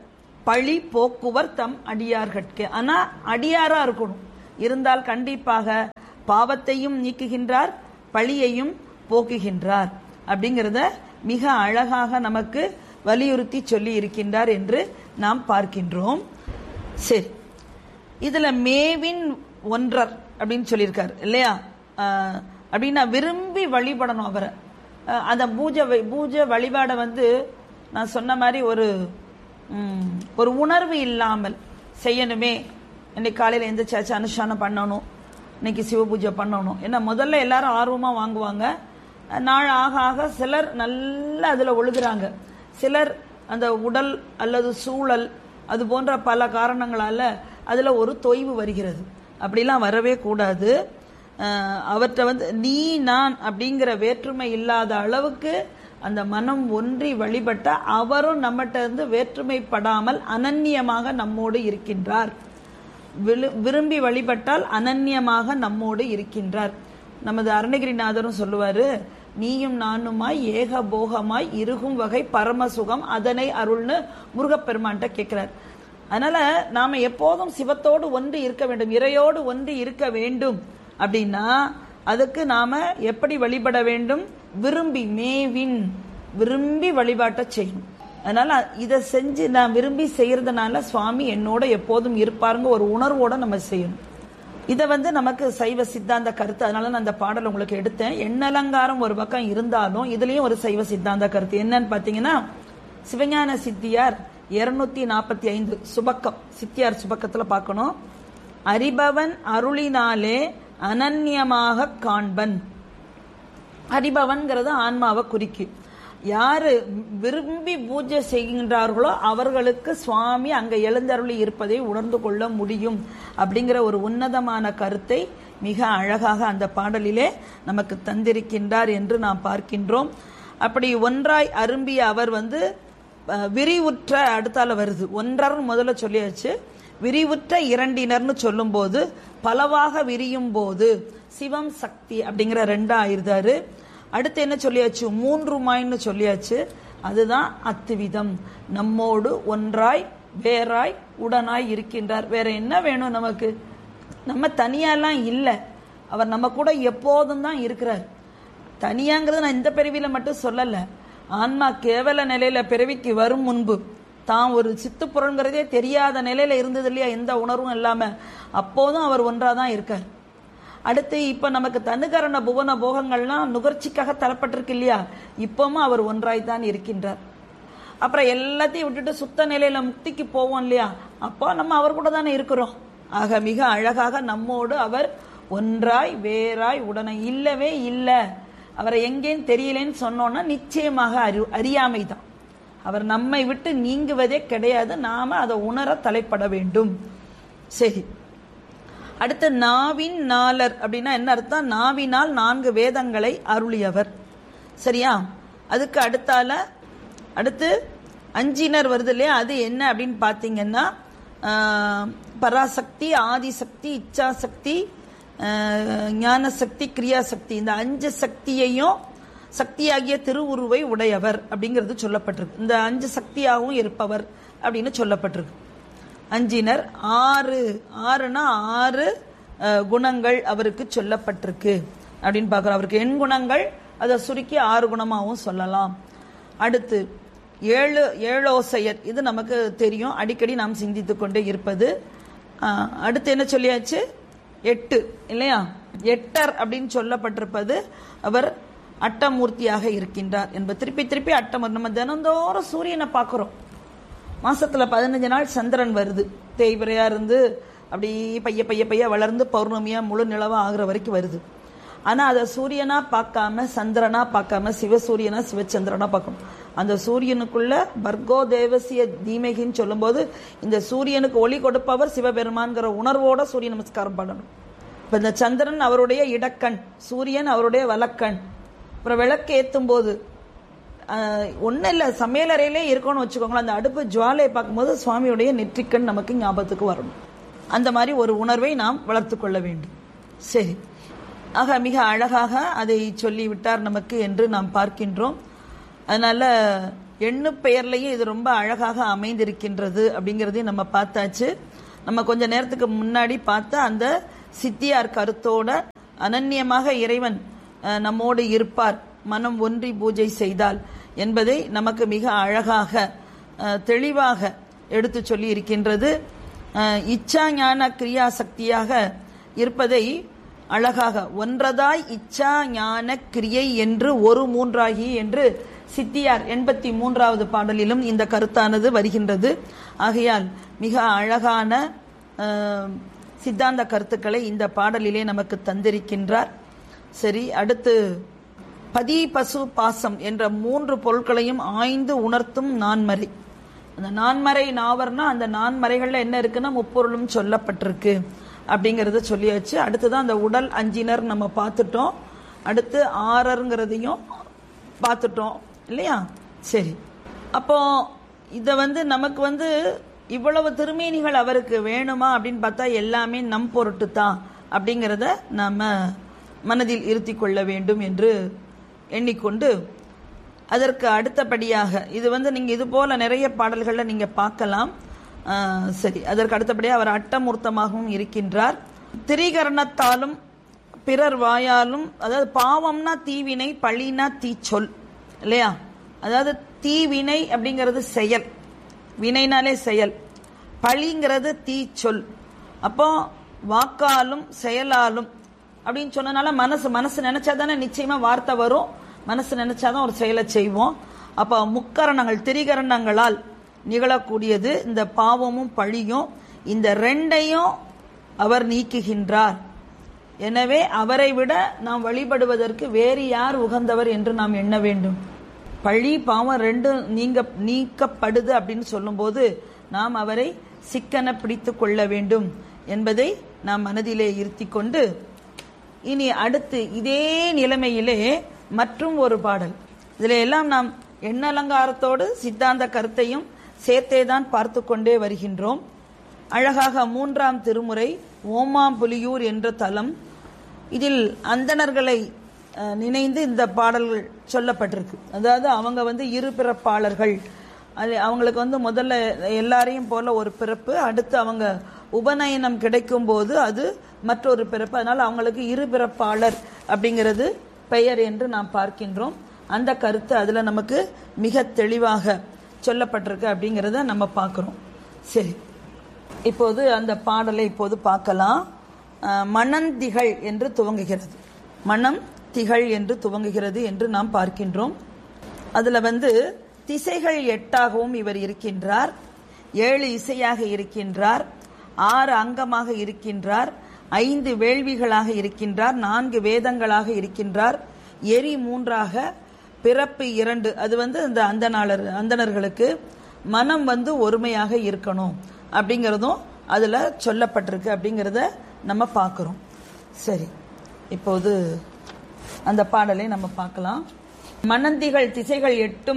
பழி போக்குவர் தம் அடியார்கட்கு ஆனா அடியாரா இருக்கணும் இருந்தால் கண்டிப்பாக பாவத்தையும் நீக்குகின்றார் பழியையும் போக்குகின்றார் அப்படிங்கிறத மிக அழகாக நமக்கு வலியுறுத்தி சொல்லி இருக்கின்றார் என்று நாம் பார்க்கின்றோம் சரி இதுல மேவின் ஒன்றர் அப்படின்னு சொல்லியிருக்காரு இல்லையா ஆஹ் அப்படின்னா விரும்பி வழிபடணும் அவரை ஆஹ் அந்த பூஜை வை- பூஜை வழிபாடை வந்து நான் சொன்ன மாதிரி ஒரு ம், ஒரு உணர்வு இல்லாமல் செய்யணுமே இன்னைக்கு காலையில் எந்திரிச்சாச்சு அனுஷ்டானம் பண்ணணும் இன்னைக்கு சிவ பூஜை பண்ணணும் ஏன்னா முதல்ல எல்லாரும் ஆர்வமா வாங்குவாங்க நாள் ஆக ஆக சிலர் நல்லா அதுல ஒழுகுறாங்க சிலர் அந்த உடல் அல்லது சூழல் அது போன்ற பல காரணங்களால அதுல ஒரு தொய்வு வருகிறது அப்படிலாம் வரவே கூடாது அஹ் அவர்ட்ட வந்து நீ நான் அப்படிங்கிற வேற்றுமை இல்லாத அளவுக்கு அந்த மனம் ஒன்றி வழிபட்ட அவரும் நம்மகிட்ட இருந்து வேற்றுமைப்படாமல் அனன்யமாக நம்மோடு இருக்கின்றார் விழு- விரும்பி வழிபட்டால் அனன்யமாக நம்மோடு இருக்கின்றார் நமது அருணகிரிநாதரும் சொல்லுவாரு நீயும் நானுமாய் ஏக போகமாய் இருகும் வகை பரமசுகம் அதனை அருள்னு முருகப்பெருமான்ட்ட கேட்கிறார் அதனால நாம எப்போதும் சிவத்தோடு ஒன்று இருக்க வேண்டும் இறையோடு ஒன்று இருக்க வேண்டும் அப்படின்னா அதுக்கு நாம எப்படி வழிபட வேண்டும் விரும்பி மேவின் விரும்பி வழிபாட்டை செய்யணும் அதனால இதை செஞ்சு நான் விரும்பி செய்யறதுனால சுவாமி என்னோட எப்போதும் இருப்பாருங்க ஒரு உணர்வோட நம்ம செய்யணும் இதை வந்து நமக்கு சைவ சித்தாந்த கருத்து அதனால நான் அந்த பாடல் உங்களுக்கு எடுத்தேன் எண்ணலங்காரம் ஒரு பக்கம் இருந்தாலும் இதுலயும் ஒரு சைவ சித்தாந்த கருத்து என்னன்னு பாத்தீங்கன்னா சிவஞான சித்தியார் இருநூத்தி நாற்பத்தி ஐந்து சுபக்கம் சித்தியார் சுபக்கத்துல பார்க்கணும் அறிபவன் அருளினாலே அனன்யமாக காண்பன் அறிபவன்கிறது ஆன்மாவை குறிக்கு யாரு விரும்பி பூஜை செய்கின்றார்களோ அவர்களுக்கு சுவாமி அங்க எழுந்தருளி இருப்பதை உணர்ந்து கொள்ள முடியும் அப்படிங்கிற ஒரு உன்னதமான கருத்தை மிக அழகாக அந்த பாடலிலே நமக்கு தந்திருக்கின்றார் என்று நாம் பார்க்கின்றோம் அப்படி ஒன்றாய் அரும்பிய அவர் வந்து அஹ், விரிவுற்ற அடுத்தால வருது ஒன்றர்னு முதல்ல சொல்லியாச்சு விரிவுற்ற இரண்டினர்னு சொல்லும்போது பலவாக விரியும் போது சிவம் சக்தி அப்படிங்கிற ரெண்டா ஆயிருந்தாரு அடுத்து என்ன சொல்லியாச்சு மூன்றுமாய்ன்னு சொல்லியாச்சு அதுதான் அத்துவிதம் நம்மோடு ஒன்றாய் வேறாய் உடனாய் இருக்கின்றார் வேற என்ன வேணும் நமக்கு நம்ம தனியாலாம் இல்லை அவர் நம்ம கூட எப்போதும் தான் இருக்கிறார் தனியாங்கிறது நான் இந்த பிறவியில மட்டும் சொல்லல ஆன்மா கேவல நிலையில பிறவிக்கு வரும் முன்பு தான் ஒரு சித்து பொருள்ங்கிறதே தெரியாத நிலையில இருந்தது இல்லையா எந்த உணர்வும் இல்லாம அப்போதும் அவர் ஒன்றாதான் இருக்கார் அடுத்து இப்ப நமக்கு தனுகரண புவன போகங்கள்லாம் நுகர்ச்சிக்காக தரப்பட்டிருக்கு இல்லையா இப்பவும் அவர் ஒன்றாய் தான் இருக்கின்றார் அப்புறம் எல்லாத்தையும் விட்டுட்டு சுத்த நிலையில முக்திக்கு போவோம் இல்லையா அப்போ நம்ம அவர் கூட தானே இருக்கிறோம் ஆக மிக அழகாக நம்மோடு அவர் ஒன்றாய் வேறாய் உடனே இல்லவே இல்லை அவரை எங்கேன்னு தெரியலேன்னு சொன்னோன்னா நிச்சயமாக அறி அறியாமை தான் அவர் நம்மை விட்டு நீங்குவதே கிடையாது நாம அதை உணர தலைப்பட வேண்டும் சரி அடுத்து நாவின் நாலர் அப்படின்னா என்ன அர்த்தம் நாவினால் நான்கு வேதங்களை அருளியவர் சரியா அதுக்கு அடுத்தால அடுத்து அஞ்சினர் வருது இல்லையா அது என்ன அப்படின்னு பார்த்தீங்கன்னா ஆஹ், பராசக்தி ஆதிசக்தி இச்சாசக்தி ஆஹ், ஞானசக்தி கிரியாசக்தி இந்த அஞ்சு சக்தியையும் சக்தியாகிய திருவுருவை உடையவர் அப்படிங்கிறது சொல்லப்பட்டிருக்கு இந்த அஞ்சு சக்தியாகவும் இருப்பவர் அப்படின்னு சொல்லப்பட்டிருக்கு அஞ்சினர் ஆறு ஆறுனா ஆறு அஹ், குணங்கள் அவருக்கு சொல்லப்பட்டிருக்கு அப்படின்னு பார்க்குறோம் அவருக்கு எண் குணங்கள் அதை சுருக்கி ஆறு குணமாகவும் சொல்லலாம் அடுத்து ஏழு ஏழோசையர் இது நமக்கு தெரியும் அடிக்கடி நாம் சிந்தித்துக் கொண்டே இருப்பது அஹ், அடுத்து என்ன சொல்லியாச்சு எட்டு இல்லையா எட்டர் அப்படின்னு சொல்லப்பட்டிருப்பது அவர் அட்டமூர்த்தியாக இருக்கின்றார் என்பது திருப்பி திருப்பி அட்டமூர்த்தி நம்ம தினந்தோறும் சூரியனை பார்க்கிறோம் மாசத்துல பதினஞ்சு நாள் சந்திரன் வருது தேய்பிரையா இருந்து அப்படி பைய பைய பைய வளர்ந்து பௌர்ணமியா முழு நிலவா ஆகுற வரைக்கும் வருது ஆனா அதை சூரியனா பார்க்காம சந்திரனா பார்க்காம சிவசூரியனா சிவச்சந்திரனா பார்க்கணும் அந்த சூரியனுக்குள்ள பர்கோ தேவசிய தீமகின்னு சொல்லும்போது இந்த சூரியனுக்கு ஒளி கொடுப்பவர் சிவபெருமான்கிற உணர்வோட சூரிய நமஸ்காரம் பண்ணணும் இப்ப இந்த சந்திரன் அவருடைய இடக்கண் சூரியன் அவருடைய வலக்கண் அப்புறம் விளக்கு ஏத்தும் போது ஒன்றும் இல்லை சமையலறையிலே இருக்கணும்னு வச்சுக்கோங்களேன் அந்த அடுப்பு ஜுவாலையை பார்க்கும்போது சுவாமியுடைய நெற்றிக்கண் நமக்கு ஞாபகத்துக்கு வரணும் அந்த மாதிரி ஒரு உணர்வை நாம் வளர்த்து கொள்ள வேண்டும் சரி ஆக மிக அழகாக அதை சொல்லி விட்டார் நமக்கு என்று நாம் பார்க்கின்றோம் அதனால எண்ணு பெயர்லையும் இது ரொம்ப அழகாக அமைந்திருக்கின்றது அப்படிங்கறதையும் நம்ம பார்த்தாச்சு நம்ம கொஞ்ச நேரத்துக்கு முன்னாடி பார்த்த அந்த சித்தியார் கருத்தோட அனன்யமாக இறைவன் அஹ், நம்மோடு இருப்பார் மனம் ஒன்றி பூஜை செய்தால் என்பதை நமக்கு மிக அழகாக அஹ், தெளிவாக எடுத்து சொல்லி இருக்கின்றது அஹ், இச்சா ஞான கிரியா சக்தியாக இருப்பதை அழகாக ஒன்றதாய் இச்சா ஞான கிரியை என்று ஒரு மூன்றாகி என்று சித்தியார் எண்பத்தி மூன்றாவது பாடலிலும் இந்த கருத்தானது வருகின்றது ஆகையால் மிக அழகான அஹ், சித்தாந்த கருத்துக்களை இந்த பாடலிலே நமக்கு தந்திருக்கின்றார் சரி அடுத்து பதி பசு பாசம் என்ற மூன்று பொருட்களையும் ஆய்ந்து உணர்த்தும் நான்மறை அந்த நான்மறை நாவர்னா அந்த நான்மறைகள்ல என்ன இருக்குன்னா முப்பொருளும் சொல்லப்பட்டிருக்கு அப்படிங்கறத சொல்லியாச்சு அடுத்துதான் அந்த உடல் அஞ்சினர் நம்ம பார்த்துட்டோம் அடுத்து ஆறருங்கிறதையும் பார்த்துட்டோம் இல்லையா சரி அப்போ இத வந்து நமக்கு வந்து இவ்வளவு திருமேனிகள் அவருக்கு வேணுமா அப்படின்னு பார்த்தா எல்லாமே நம் பொருட்டு தான் அப்படிங்கிறத நாம மனதில் இருத்தி கொள்ள வேண்டும் என்று எண்ணிக்கொண்டு அதற்கு அடுத்தபடியாக இது வந்து நீங்க இது போல நிறைய பாடல்கள்ல நீங்க பார்க்கலாம் ஆஹ், சரி அதற்கு அடுத்தபடியாக அவர் அட்டமூர்த்தமாகவும் இருக்கின்றார் திரிகரணத்தாலும் பிறர் வாயாலும் அதாவது பாவம்னா தீவினை பழினா தீச்சொல் இல்லையா அதாவது தீவினை அப்படிங்கிறது செயல் வினைனாலே செயல் பழிங்கிறது தீச்சொல் அப்போ வாக்காலும் செயலாலும் அப்படின்னு சொன்னனால மனசு மனசு நினைச்சாதானே நிச்சயமா வார்த்தை வரும் மனசு நினைச்சாதான் ஒரு செயலை செய்வோம் அப்ப முக்கரணங்கள் திரிகரணங்களால் நிகழக்கூடியது இந்த பாவமும் பழியும் இந்த ரெண்டையும் அவர் நீக்குகின்றார் எனவே அவரை விட நாம் வழிபடுவதற்கு வேறு யார் உகந்தவர் என்று நாம் எண்ண வேண்டும் பழி பாவம் ரெண்டும் நீங்க நீக்கப்படுது அப்படின்னு சொல்லும்போது நாம் அவரை சிக்கன பிடித்து கொள்ள வேண்டும் என்பதை நாம் மனதிலே இருத்தி கொண்டு இனி அடுத்து இதே நிலைமையிலே மற்றும் ஒரு பாடல் இதுல எல்லாம் நாம் எண்ணலங்காரத்தோடு சித்தாந்த கருத்தையும் சேர்த்தேதான் பார்த்து கொண்டே வருகின்றோம் அழகாக மூன்றாம் திருமுறை ஓமாம்புலியூர் என்ற தலம் இதில் அந்தணர்களை அஹ், நினைந்து இந்த பாடல்கள் சொல்லப்பட்டிருக்கு அதாவது அவங்க வந்து இரு பிறப்பாளர்கள் அது அவங்களுக்கு வந்து முதல்ல எல்லாரையும் போல ஒரு பிறப்பு அடுத்து அவங்க உபநயனம் கிடைக்கும் போது அது மற்றொரு பிறப்பு அதனால அவங்களுக்கு இரு பிறப்பாளர் அப்படிங்கிறது பெயர் என்று நாம் பார்க்கின்றோம் அந்த கருத்து அதுல நமக்கு மிக தெளிவாக சொல்லப்பட்டிருக்கு அப்படிங்கிறத நம்ம பார்க்கிறோம் சரி இப்போது அந்த பாடலை இப்போது பார்க்கலாம் அஹ், மணந்திகள் என்று துவங்குகிறது மனம் திகழ் என்று துவங்குகிறது என்று நாம் பார்க்கின்றோம் அதுல வந்து திசைகள் எட்டாகவும் இவர் இருக்கின்றார் ஏழு இசையாக இருக்கின்றார் ஆறு அங்கமாக இருக்கின்றார் ஐந்து வேள்விகளாக இருக்கின்றார் நான்கு வேதங்களாக இருக்கின்றார் எரி மூன்றாக பிறப்பு இரண்டு அது வந்து இந்த அந்தனாளர் அந்தணர்களுக்கு மனம் வந்து ஒருமையாக இருக்கணும் அப்படிங்கிறதும் அதுல சொல்லப்பட்டிருக்கு அப்படிங்கிறத நம்ம பார்க்கிறோம் சரி இப்போது அந்த பாடலை நம்ம பார்க்கலாம் மணந்திகள் திசைகள் எட்டும்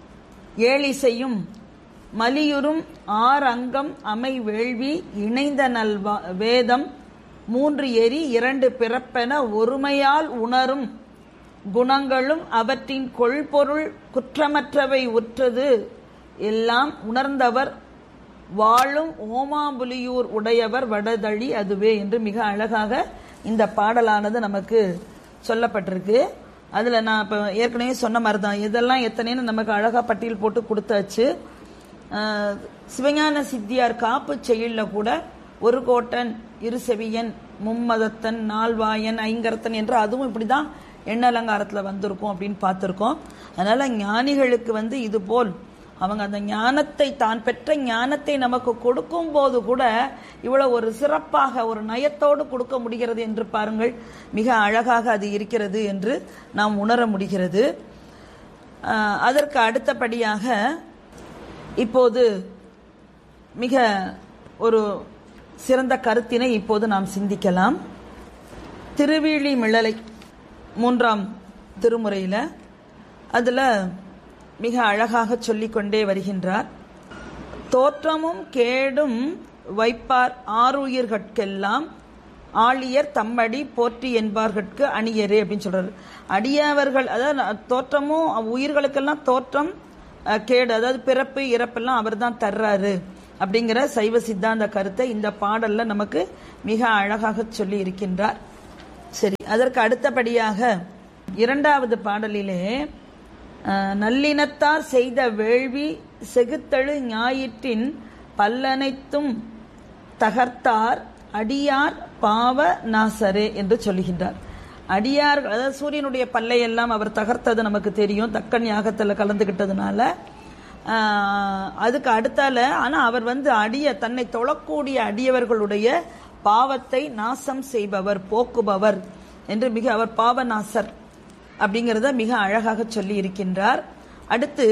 ஏழிசையும் மலியுறும் ஆறு அங்கம் அமை வேள்வி இணைந்த நல் வா- வேதம் மூன்று எரி இரண்டு பிறப்பென ஒருமையால் உணரும் குணங்களும் அவற்றின் கொள்பொருள் குற்றமற்றவை உற்றது எல்லாம் உணர்ந்தவர் வாழும் ஓமாம்புலியூர் உடையவர் வடதழி அதுவே என்று மிக அழகாக இந்த பாடலானது நமக்கு சொல்லப்பட்டிருக்கு அதுல நான் இப்ப ஏற்கனவே சொன்ன மாதிரி தான் இதெல்லாம் எத்தனைன்னு நமக்கு அழகா பட்டியல் போட்டு கொடுத்தாச்சு ஆஹ், சிவஞான சித்தியார் காப்பு செயல்ல கூட ஒரு கோட்டன் இரு செவியன் மும்மதத்தன் நால்வாயன் ஐங்கரத்தன் என்று அதுவும் இப்படிதான் எண்ணலங்காரத்துல வந்திருக்கும் அப்படின்னு பார்த்திருக்கோம் அதனால ஞானிகளுக்கு வந்து இது போல் அவங்க அந்த ஞானத்தை தான் பெற்ற ஞானத்தை நமக்கு கொடுக்கும் போது கூட இவ்வளவு ஒரு சிறப்பாக ஒரு நயத்தோடு கொடுக்க முடிகிறது என்று பாருங்கள் மிக அழகாக அது இருக்கிறது என்று நாம் உணர முடிகிறது ஆஹ், அதற்கு அடுத்தபடியாக இப்போது மிக ஒரு சிறந்த கருத்தினை இப்போது நாம் சிந்திக்கலாம் திருவிழி மிழலை மூன்றாம் திருமுறையில அதுல மிக அழகாக சொல்லிக்கொண்டே வருகின்றார் தோற்றமும் கேடும் வைப்பார் ஆறுயிர்கட்கெல்லாம் ஆழியர் தம்மடி போற்றி என்பார்கட்கு அணியரே அப்படின்னு சொல்றாரு அடியவர்கள் அதாவது தோற்றமும் உயிர்களுக்கெல்லாம் தோற்றம் அஹ், கேடு அதாவது பிறப்பு இறப்பெல்லாம் அவர் தான் தர்றாரு அப்படிங்கிற சைவ சித்தாந்த கருத்தை இந்த பாடல்ல நமக்கு மிக அழகாக சொல்லி இருக்கின்றார் சரி அதற்கு அடுத்தபடியாக இரண்டாவது பாடலிலே அஹ், நல்லினத்தார் செய்த வேள்வி செகுத்தழு ஞாயிற்றின் பல்லனைத்தும் தகர்த்தார் அடியார் பாவ நாசரே என்று சொல்லுகின்றார் அடியார் அதாவது சூரியனுடைய பல்லை எல்லாம் அவர் தகர்த்தது நமக்கு தெரியும் தக்கன் யாகத்தில் கலந்துகிட்டதுனால ஆஹ், அதுக்கு அடுத்தால ஆனா அவர் வந்து அடிய தன்னை தொழக்கூடிய அடியவர்களுடைய பாவத்தை நாசம் செய்பவர் போக்குபவர் என்று மிக அவர் பாவநாசர் அப்படிங்கிறத மிக அழகாக சொல்லி இருக்கின்றார் அடுத்து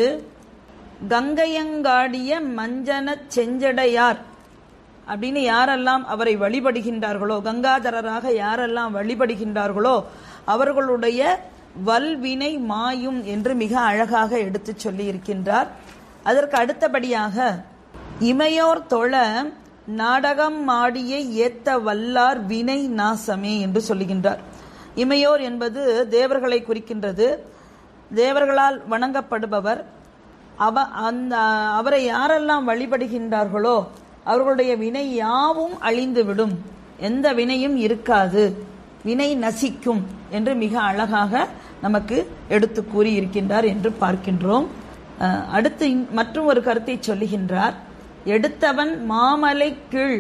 கங்கையங்காடிய மஞ்சன செஞ்சடையார் அப்படின்னு யாரெல்லாம் அவரை வழிபடுகின்றார்களோ கங்காதரராக யாரெல்லாம் வழிபடுகின்றார்களோ அவர்களுடைய வல்வினை மாயும் என்று மிக அழகாக எடுத்துச் சொல்லி இருக்கின்றார் அதற்கு அடுத்தபடியாக இமையோர் தொழ நாடகம் ஆடிய ஏத்த வல்லார் வினை நாசமே என்று சொல்லுகின்றார் இமையோர் என்பது தேவர்களை குறிக்கின்றது தேவர்களால் வணங்கப்படுபவர் அவ அந்த அவரை யாரெல்லாம் வழிபடுகின்றார்களோ அவர்களுடைய வினை யாவும் அழிந்துவிடும் எந்த வினையும் இருக்காது வினை நசிக்கும் என்று மிக அழகாக நமக்கு எடுத்து கூறி இருக்கின்றார் என்று பார்க்கின்றோம் அஹ், அடுத்து இன்- மற்றும் ஒரு கருத்தை சொல்லுகின்றார் எடுத்தவன் மாமலை கீழ்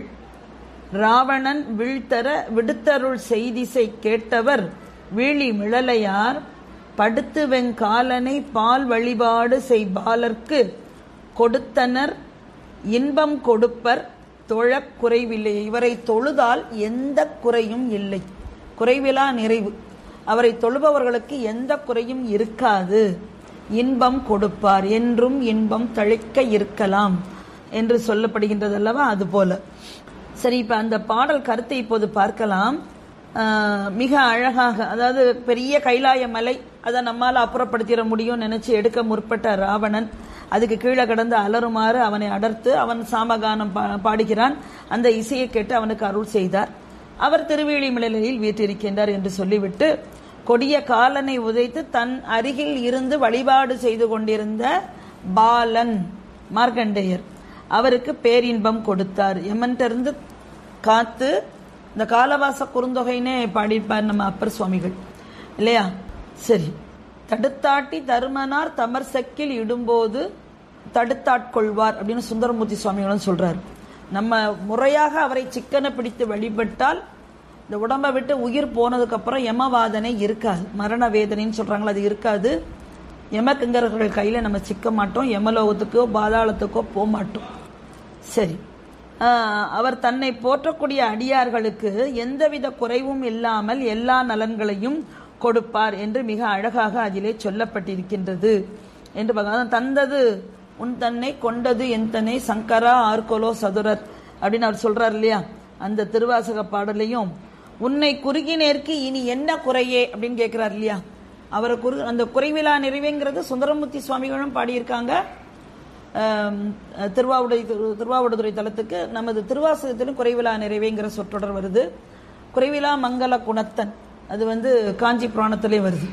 ராவணன் வீழ்த்தர விடுத்தருள் செய்திசை கேட்டவர் வீழி மிழலையார் படுத்து வெங்காலனை பால் வழிபாடு செய்பாலர்க்கு கொடுத்தனர் இன்பம் கொடுப்பர் தொழக் குறைவில்லை இவரை தொழுதால் எந்த குறையும் இல்லை குறைவிலா நிறைவு அவரை தொழுபவர்களுக்கு எந்த குறையும் இருக்காது இன்பம் கொடுப்பார் என்றும் இன்பம் தழைக்க இருக்கலாம் என்று சொல்லப்படுகின்றது அல்லவா அதுபோல சரி இப்ப அந்த பாடல் கருத்தை இப்போது பார்க்கலாம் ஆஹ், மிக அழகாக அதாவது பெரிய கைலாய மலை அதை நம்மால அப்புறப்படுத்திட முடியும் நினைச்சு எடுக்க முற்பட்ட ராவணன் அதுக்கு கீழே கிடந்து அலறுமாறு அவனை அடர்த்து அவன் சாமகானம் பா- பாடுகிறான் அந்த இசையை கேட்டு அவனுக்கு அருள் செய்தார் அவர் திருவேலிமலையில் வீற்றிருக்கின்றார் என்று சொல்லிவிட்டு கொடிய காலனை உதைத்து தன் அருகில் இருந்து வழிபாடு செய்து கொண்டிருந்த பாலன் மார்க்கண்டேயர் அவருக்கு பேரின்பம் கொடுத்தார் எமன்ட்டிருந்து காத்து இந்த காலவாச குறுந்தொகைனே பாடியிருப்பார் நம்ம அப்பர் சுவாமிகள் இல்லையா சரி தடுத்தாட்டி தருமனார் தமர் செக்கில் இடும்போது தடுத்தாட்கொள்வார் அப்படின்னு சுந்தரமூர்த்தி சுவாமிகளும் சொல்றாரு நம்ம முறையாக அவரை சிக்கன பிடித்து வழிபட்டால் இந்த உடம்பை விட்டு உயிர் போனதுக்கு அப்புறம் யமவாதனை இருக்காது மரண வேதனைன்னு சொல்றாங்களா அது இருக்காது யமக்கிங்கர்கள் கையில நம்ம சிக்க மாட்டோம் யமலோகத்துக்கோ பாதாளத்துக்கோ போக மாட்டோம் சரி ஆஹ், அவர் தன்னை போற்றக்கூடிய அடியார்களுக்கு எந்தவித குறைவும் இல்லாமல் எல்லா நலன்களையும் கொடுப்பார் என்று மிக அழகாக அதிலே சொல்லப்பட்டிருக்கின்றது என்று பார்க்க- அதான் தந்தது உன் தன்னை கொண்டது என் தன்னை சங்கரா ஆர்கோலோ சதுரர் அப்படின்னு அவர் சொல்றார் இல்லையா அந்த திருவாசக பாடலையும் உன்னை குறுகினேற்கு இனி என்ன குறையே அப்படின்னு கேட்கிறார் இல்லையா அவரை குறு அந்த குறைவிலா நிறைவேங்கிறது சுந்தரமூர்த்தி சுவாமிகளும் பாடியிருக்காங்க ஆம், திருவாவுடை திரு- திருவாவடுதுறை தலத்துக்கு நமது திருவாசகத்திலும் குறைவிலா நிறைவேங்கிற சொற்றொடர் வருது குறைவிலா மங்கள குணத்தன் அது வந்து காஞ்சி புராணத்திலே வருது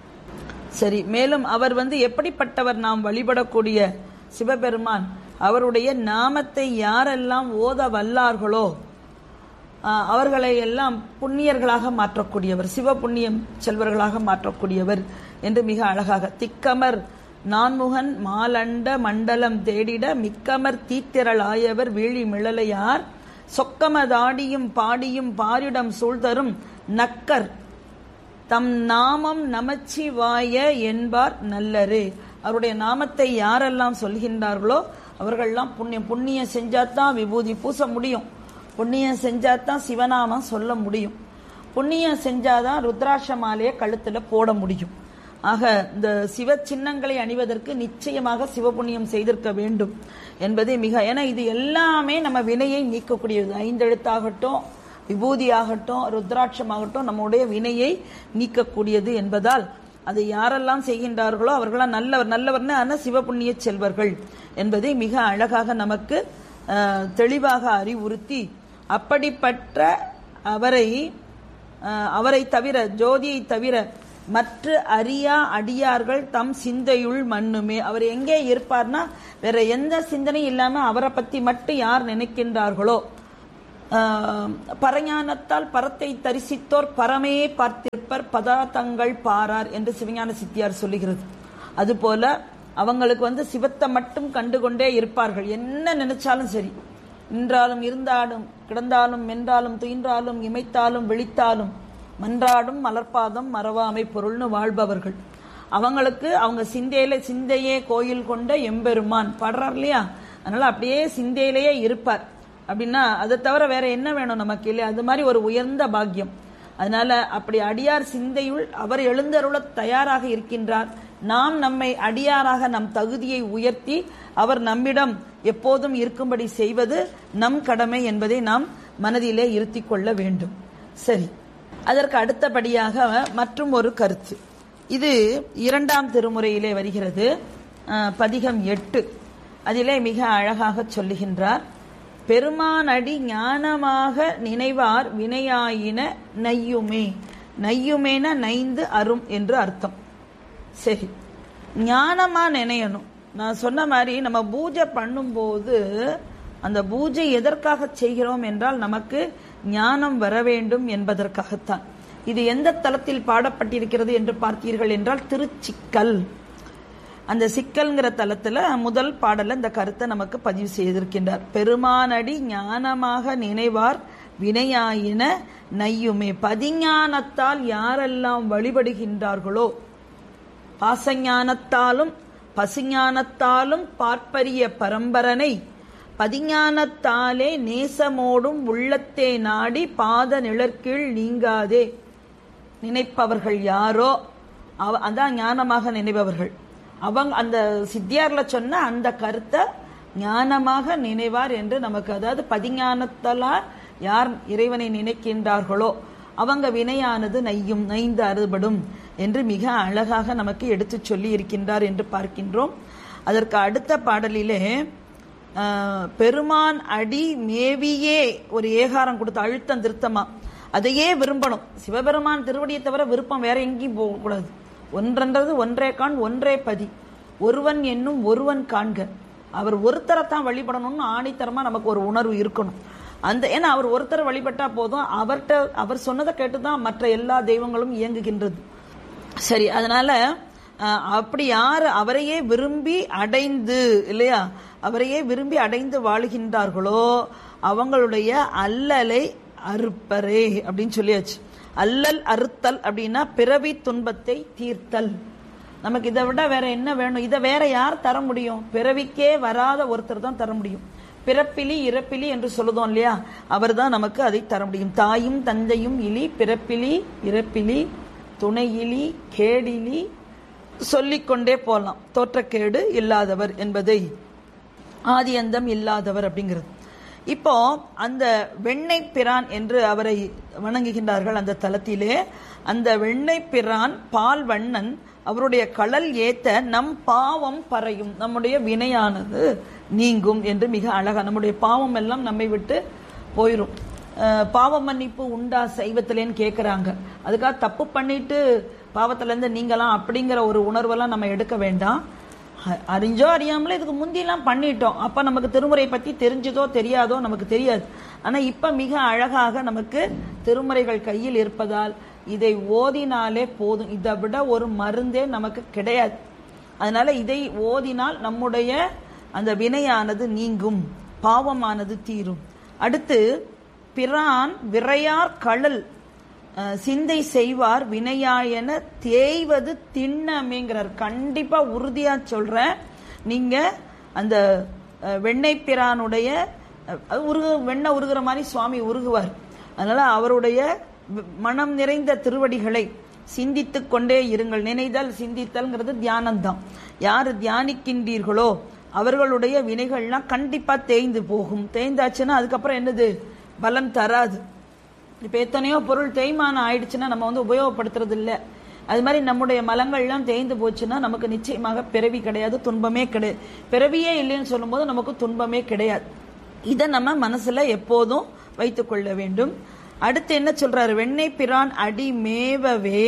சரி மேலும் அவர் வந்து எப்படிப்பட்டவர் நாம் வழிபடக்கூடிய சிவபெருமான் அவருடைய நாமத்தை யாரெல்லாம் ஓத வல்லார்களோ ஆஹ், அவர்களை எல்லாம் புண்ணியர்களாக மாற்றக்கூடியவர் சிவ புண்ணியம் செல்வர்களாக மாற்றக்கூடியவர் என்று மிக அழகாக திக்கமர் நான்முகன் மாலண்ட மண்டலம் தேடிட மிக்கமர் தீத்திரளாயவர் வீழி மிழலையார் சொக்கமதாடியும் பாடியும் பாரிடம் சூழ்தரும் நக்கர் தம் நாமம் நமச்சிவாய என்பார் நல்லரே அவருடைய நாமத்தை யாரெல்லாம் சொல்கின்றார்களோ அவர்கள்லாம் புண்ணியம் புண்ணியம் செஞ்சாதான் விபூதி பூச முடியும் புண்ணியம் செஞ்சாதான் சிவநாமம் சொல்ல முடியும் புண்ணியம் செஞ்சாதான் ருத்ராட்ச மாலையை கழுத்துல போட முடியும் ஆக இந்த சிவ சின்னங்களை அணிவதற்கு நிச்சயமாக சிவபுண்ணியம் செய்திருக்க வேண்டும் என்பதே மிக ஏன்னா இது எல்லாமே நம்ம வினையை நீக்கக்கூடியது ஐந்தெழுத்தாகட்டும் விபூதியாகட்டும் ருத்ராட்சமாகட்டும் நம்முடைய வினையை நீக்கக்கூடியது என்பதால் அதை யாரெல்லாம் செய்கின்றார்களோ அவர்களாம் நல்லவர் நல்லவர்னு ஆனால் சிவபுண்ணிய செல்வர்கள் என்பதை மிக அழகாக நமக்கு அஹ், தெளிவாக அறிவுறுத்தி அப்படிப்பட்ட அவரை அஹ், அவரை தவிர ஜோதியை தவிர மற்ற அரியா அடியார்கள் தம் சிந்தையுள் மண்ணுமே அவர் எங்கே இருப்பார்னா வேற எந்த சிந்தனையும் இல்லாம அவரை பத்தி மட்டும் யார் நினைக்கின்றார்களோ ஆஹ், பரஞானத்தால் பரத்தை தரிசித்தோர் பரமே பார்த்திருப்பர் பதார்த்தங்கள் பாரார் என்று சிவஞான சித்தியார் சொல்லுகிறது அதுபோல அவங்களுக்கு வந்து சிவத்தை மட்டும் கண்டுகொண்டே இருப்பார்கள் என்ன நினைச்சாலும் சரி நின்றாலும் இருந்தாலும் கிடந்தாலும் மென்றாலும் துயின்றாலும் இமைத்தாலும் விழித்தாலும் மன்றாடும் மலர்பாதம் மறவாமை பொருள்னு வாழ்பவர்கள் அவங்களுக்கு அவங்க சிந்தையில சிந்தையே கோயில் கொண்ட எம்பெருமான் பாடுறார் இல்லையா அதனால அப்படியே சிந்தையிலேயே இருப்பார் அப்படின்னா அதை தவிர வேற என்ன வேணும் நமக்கு இல்லையா அது மாதிரி ஒரு உயர்ந்த பாக்கியம் அதனால அப்படி அடியார் சிந்தையுள் அவர் எழுந்தருள தயாராக இருக்கின்றார் நாம் நம்மை அடியாராக நம் தகுதியை உயர்த்தி அவர் நம்மிடம் எப்போதும் இருக்கும்படி செய்வது நம் கடமை என்பதை நாம் மனதிலே இருத்திக் கொள்ள வேண்டும் சரி அதற்கு அடுத்தபடியாக மற்றும் ஒரு கருத்து இது இரண்டாம் திருமுறையிலே வருகிறது அஹ், பதிகம் எட்டு அதிலே மிக அழகாக சொல்லுகின்றார் பெருமானடி ஞானமாக நினைவார் வினையாயின நையுமே நையுமேன நைந்து அரும் என்று அர்த்தம் சரி ஞானமா நினையணும் நான் சொன்ன மாதிரி நம்ம பூஜை பண்ணும்போது அந்த பூஜை எதற்காக செய்கிறோம் என்றால் நமக்கு ஞானம் வர வேண்டும் என்பதற்காகத்தான் இது எந்த தளத்தில் பாடப்பட்டிருக்கிறது என்று பார்த்தீர்கள் என்றால் திருச்சிக்கல் அந்த சிக்கல்ங்கிற தளத்துல முதல் பாடல இந்த கருத்தை நமக்கு பதிவு செய்திருக்கின்றார் பெருமானடி ஞானமாக நினைவார் வினையாயின நையுமே பதிஞானத்தால் யாரெல்லாம் வழிபடுகின்றார்களோ பாசஞானத்தாலும் பசுஞானத்தாலும் பார்ப்பரிய பரம்பரனை பதிஞானத்தாலே நேசமோடும் உள்ளத்தே நாடி பாத நிழற்கீழ் நீங்காதே நினைப்பவர்கள் யாரோ அவ அதான் ஞானமாக நினைப்பவர்கள் அவங்க அந்த சித்தியார்ல சொன்ன அந்த கருத்தை ஞானமாக நினைவார் என்று நமக்கு அதாவது பதிஞானத்தால் யார் இறைவனை நினைக்கின்றார்களோ அவங்க வினையானது நையும் நைந்து அறுபடும் என்று மிக அழகாக நமக்கு எடுத்துச் சொல்லி இருக்கின்றார் என்று பார்க்கின்றோம் அதற்கு அடுத்த பாடலிலே ஆஹ், பெருமான் அடி மேவியே ஒரு ஏகாரம் கொடுத்து அழுத்தம் திருத்தமா அதையே விரும்பணும் சிவபெருமான் திருவடியை தவிர விருப்பம் வேற எங்கேயும் போகக்கூடாது ஒன்றென்றது ஒன்றே காண் ஒன்றே பதி ஒருவன் என்னும் ஒருவன் காண்க அவர் ஒருத்தரைத்தான் வழிபடணும்னு ஆணித்தரமா நமக்கு ஒரு உணர்வு இருக்கணும் அந்த ஏன்னா அவர் ஒருத்தரை வழிபட்டா போதும் அவர்கிட்ட அவர் சொன்னதை கேட்டுதான் மற்ற எல்லா தெய்வங்களும் இயங்குகின்றது சரி அதனால அஹ், அப்படி யார் அவரையே விரும்பி அடைந்து இல்லையா அவரையே விரும்பி அடைந்து வாழுகின்றார்களோ அவங்களுடைய அல்லலை அறுப்பரே அப்படின்னு சொல்லியாச்சு அல்லல் அறுத்தல் அப்படின்னா பிறவி துன்பத்தை தீர்த்தல் நமக்கு இதை விட வேற என்ன வேணும் இதை வேற யார் தர முடியும் பிறவிக்கே வராத ஒருத்தர் தான் தர முடியும் பிறப்பிலி இறப்பிலி என்று சொல்லுதோம் இல்லையா அவர் தான் நமக்கு அதை தர முடியும் தாயும் தந்தையும் இலி பிறப்பிலி இறப்பிலி துணையிலி கேடிலி சொல்லிக்கொண்டே போகலாம் தோற்றக்கேடு இல்லாதவர் என்பதை ஆதியந்தம் இல்லாதவர் அப்படிங்கிறது இப்போ அந்த வெண்ணெய் பிரான் என்று அவரை வணங்குகின்றார்கள் அந்த தலத்திலே அந்த வெண்ணெய் பிரான் பால் வண்ணன் அவருடைய கடல் ஏத்த நம் பாவம் பறையும் நம்முடைய வினையானது நீங்கும் என்று மிக அழகா நம்முடைய பாவம் எல்லாம் நம்மை விட்டு போயிரும் அஹ், பாவ மன்னிப்பு உண்டா சைவத்திலேன்னு கேட்குறாங்க அதுக்காக தப்பு பண்ணிட்டு பாவத்திலேருந்து நீங்களாம் அப்படிங்கிற ஒரு உணர்வெல்லாம் நம்ம எடுக்க வேண்டாம் அ- அறிஞ்சோ அறியாமலோ இதுக்கு முந்திலாம் பண்ணிட்டோம் அப்ப நமக்கு திருமுறை பத்தி தெரிஞ்சதோ தெரியாதோ நமக்கு தெரியாது ஆனா இப்ப மிக அழகாக நமக்கு திருமுறைகள் கையில் இருப்பதால் இதை ஓதினாலே போதும் இதை விட ஒரு மருந்தே நமக்கு கிடையாது அதனால இதை ஓதினால் நம்முடைய அந்த வினையானது நீங்கும் பாவமானது தீரும் அடுத்து பிரான் விரையார் கழல் அஹ், சிந்தை செய்வார் வினையாயன தேய்வது திண்ணமேங்கிறார் கண்டிப்பா உறுதியா சொல்றேன் நீங்க அந்த அஹ், வெண்ணெய் பிரானுடைய அஹ், அது உருகு வெண்ணெய் உருகுற மாதிரி சுவாமி உருகுவார் அதனால அவருடைய வி- மனம் நிறைந்த திருவடிகளை சிந்தித்துக் கொண்டே இருங்கள் நினைதல் சிந்தித்தல்ங்கிறது தியானம்தான் யார் தியானிக்கின்றீர்களோ அவர்களுடைய வினைகள்லாம் கண்டிப்பா தேய்ந்து போகும் தேய்ந்தாச்சுன்னா அதுக்கப்புறம் என்னது பலன் தராது இப்ப எத்தனையோ பொருள் தேய்மானம் ஆயிடுச்சுன்னா நம்ம வந்து உபயோகப்படுத்துறது இல்ல அது மாதிரி நம்முடைய மலங்கள்லாம் தேய்ந்து போச்சுன்னா நமக்கு நிச்சயமாக பிறவி கிடையாது துன்பமே கிடையாது பிறவியே இல்லைன்னு சொல்லும்போது நமக்கு துன்பமே கிடையாது இதை நம்ம மனசுல எப்போதும் வைத்துக் கொள்ள வேண்டும் அடுத்து என்ன சொல்றாரு வெண்ணெய் பிரான் அடி மேவவே